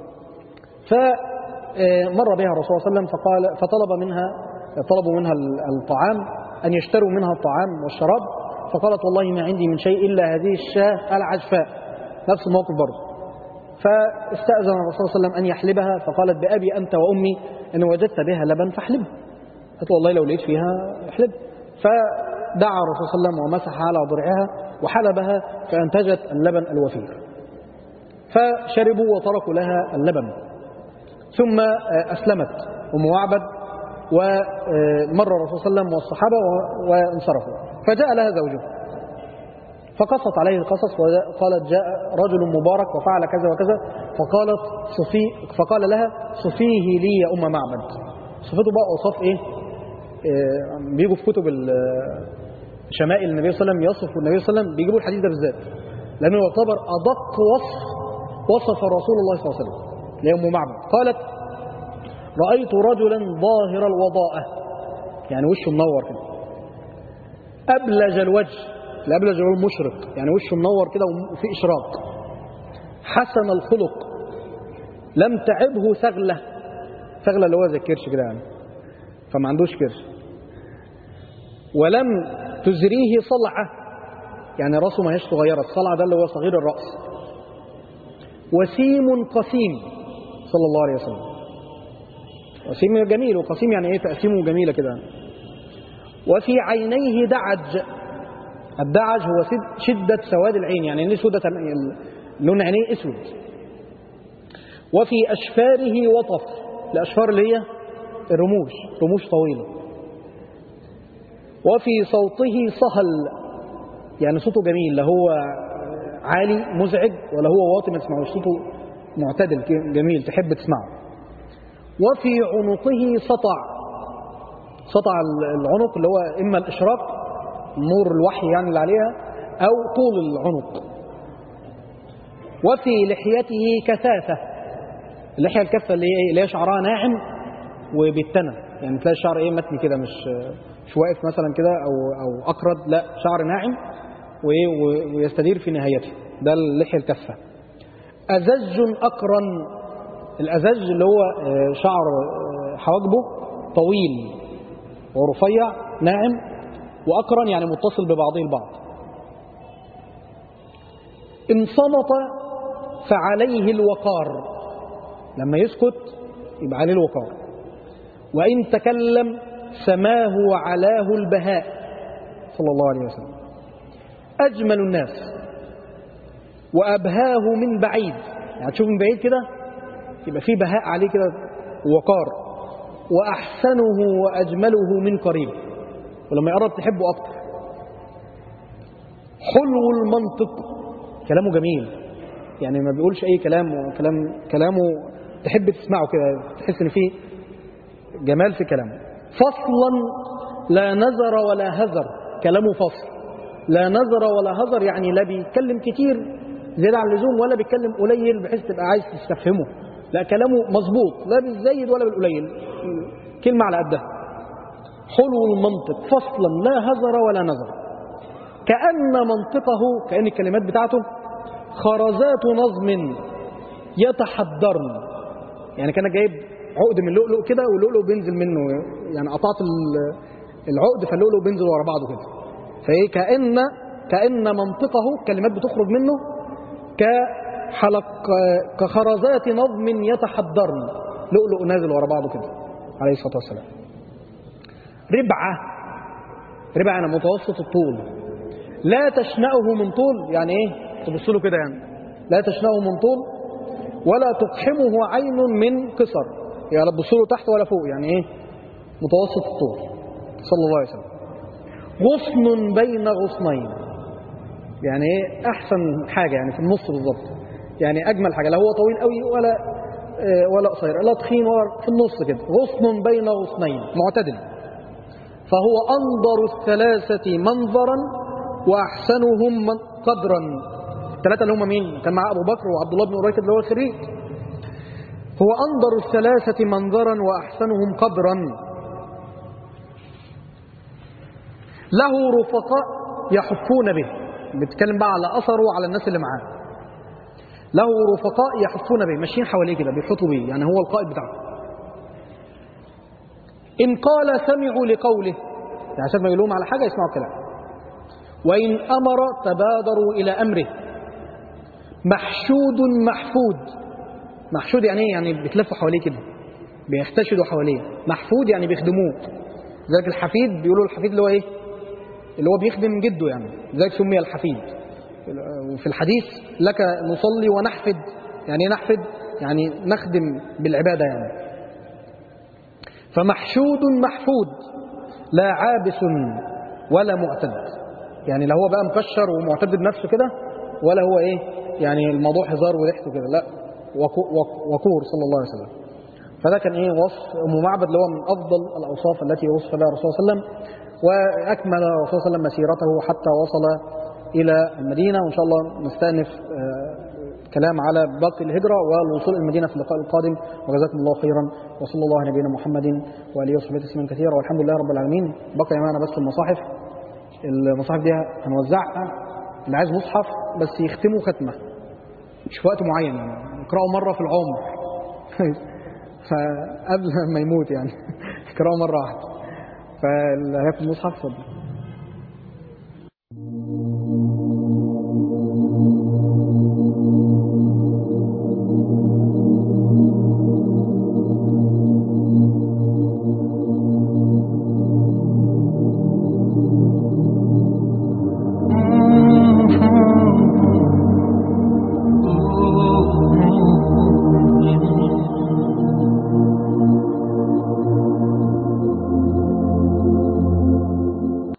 فمر بها الرسول صلى الله عليه وسلم فقال فطلب منها طلبوا منها الطعام أن يشتروا منها الطعام والشراب فقالت والله ما عندي من شيء إلا هذه الشاة العجفاء نفس الموقف برضه فاستأذن الرسول صلى الله عليه وسلم أن يحلبها فقالت بأبي أنت وأمي إن وجدت بها لبن فاحلبها قالت والله لو لقيت فيها احلب فدعا الرسول صلى الله عليه وسلم ومسح على ضرعها وحلبها فأنتجت اللبن الوفير فشربوا وتركوا لها اللبن ثم أسلمت أم معبد ومر الرسول صلى الله عليه وسلم والصحابة وانصرفوا فجاء لها زوجها فقصت عليه القصص وقالت جاء رجل مبارك وفعل كذا وكذا فقالت صفي فقال لها صفيه لي يا أم معبد صفته بقى أوصاف إيه إيه بيجوا في كتب شمائل النبي صلى الله عليه وسلم يصف النبي صلى الله عليه وسلم بيجيبوا الحديث ده بالذات لأنه يعتبر أدق وصف وصف رسول الله صلى الله عليه وسلم لأم معبد قالت رأيت رجلا ظاهر الوضاءة يعني وشه منور كده أبلج الوجه الأبلج هو المشرق يعني وشه منور كده وفي إشراق حسن الخلق لم تعبه ثغلة ثغلة اللي هو زي الكرش كده يعني فما عندوش كرش ولم تزريه صلعة يعني راسه ما هيش صغيرة الصلعة ده اللي هو صغير الرأس وسيم قسيم صلى الله عليه وسلم وسيم جميل وقسيم يعني ايه تقسيمه جميلة كده وفي عينيه دعج الدعج هو شدة سواد العين يعني ليه سودة لون عينيه اسود وفي أشفاره وطف الأشفار اللي هي الرموش رموش طويلة وفي صوته صهل يعني صوته جميل لا هو عالي مزعج ولا هو واطي ما تسمعوش صوته معتدل جميل تحب تسمعه وفي عنقه سطع سطع العنق اللي هو إما الإشراق نور الوحي يعني اللي عليها أو طول العنق وفي لحيته كثافة اللحية الكثة اللي هي اللي هي شعرها ناعم وبيتنى يعني تلاقي الشعر ايه متني كده مش مش واقف مثلا كده او او اقرد لا شعر ناعم وايه ويستدير في نهايته ده اللحية الكثة أزج أقرن الأزج اللي هو شعر حواجبه طويل ورفيع ناعم وأقرن يعني متصل ببعضه البعض إن صمت فعليه الوقار لما يسكت يبقى عليه الوقار وإن تكلم سماه وعلاه البهاء صلى الله عليه وسلم أجمل الناس وأبهاه من بعيد يعني تشوف من بعيد كده يبقى فيه بهاء عليه كده وقار وأحسنه وأجمله من قريب ولما يقرب تحبه أكتر حلو المنطق كلامه جميل يعني ما بيقولش أي كلام وكلام كلامه تحب تسمعه كده تحس إن فيه جمال في كلامه فصلا لا نزر ولا هزر كلامه فصل لا نزر ولا هزر يعني لا بيتكلم كتير زيادة عن اللزوم ولا بيتكلم قليل بحيث تبقى عايز تستفهمه لا كلامه مظبوط لا بالزايد ولا بالقليل كلمة على قدها حلو المنطق فصلا لا هزر ولا نزر كأن منطقه كأن الكلمات بتاعته خرزات نظم يتحدرن يعني كان جايب عقد من لؤلؤ كده واللؤلؤ بينزل منه يعني قطعت العقد فاللؤلؤ بينزل ورا بعضه كده فايه كأن كأن منطقه كلمات بتخرج منه كحلق كخرزات نظم يتحدرن لؤلؤ نازل ورا بعضه كده عليه الصلاة والسلام ربعة ربعة أنا متوسط الطول لا تشنأه من طول يعني ايه تبص له كده يعني لا تشنأه من طول ولا تقحمه عين من قصر يعني لا تبص له تحت ولا فوق يعني ايه متوسط الطول صلى الله عليه وسلم غصن بين غصنين يعني ايه احسن حاجه يعني في النص بالظبط يعني اجمل حاجه لا هو طويل قوي ولا ولا قصير لا تخين ولا في النص كده غصن بين غصنين معتدل فهو انظر الثلاثه منظرا واحسنهم قدرا الثلاثه اللي هم مين كان مع ابو بكر وعبد الله بن قريش اللي هو الخريج هو انظر الثلاثه منظرا واحسنهم قدرا له رفقاء يحفون به بيتكلم بقى على اثره وعلى الناس اللي معاه له رفقاء يحفون به ماشيين حواليه كده بيحطوا بيه يعني هو القائد بتاعه إن قال سمعوا لقوله يعني عشان ما يقولهم على حاجة يسمعوا الكلام وإن أمر تبادروا إلى أمره محشود محفود محشود يعني ايه يعني بيتلفوا حواليه كده بيختشدوا حواليه محفود يعني بيخدموه ذلك الحفيد بيقولوا الحفيد اللي هو ايه اللي هو بيخدم جده يعني ذلك سمي الحفيد وفي الحديث لك نصلي ونحفد يعني نحفد يعني نخدم بالعبادة يعني فمحشود محفود لا عابس ولا معتد يعني لا هو بقى مكشر ومعتد بنفسه كده ولا هو ايه يعني الموضوع هزار وضحك وكده لا وقور صلى الله عليه وسلم فده كان ايه وصف ام معبد اللي هو من افضل الاوصاف التي وصف بها الرسول صلى الله عليه وسلم واكمل الرسول صلى الله عليه وسلم مسيرته حتى وصل الى المدينه وان شاء الله نستانف كلام على باقي الهجره والوصول الى المدينه في اللقاء القادم وجزاكم الله خيرا وصلى الله على نبينا محمد واله وصحبه تسليما كثيرا والحمد لله رب العالمين بقي معنا بس المصاحف المصاحف دي هنوزعها اللي عايز مصحف بس يختموا ختمه مش في وقت معين يعني يقراوا مره في العمر فقبل ما يموت يعني يقراوا مره واحده فاللي هياخد مصحف اتفضل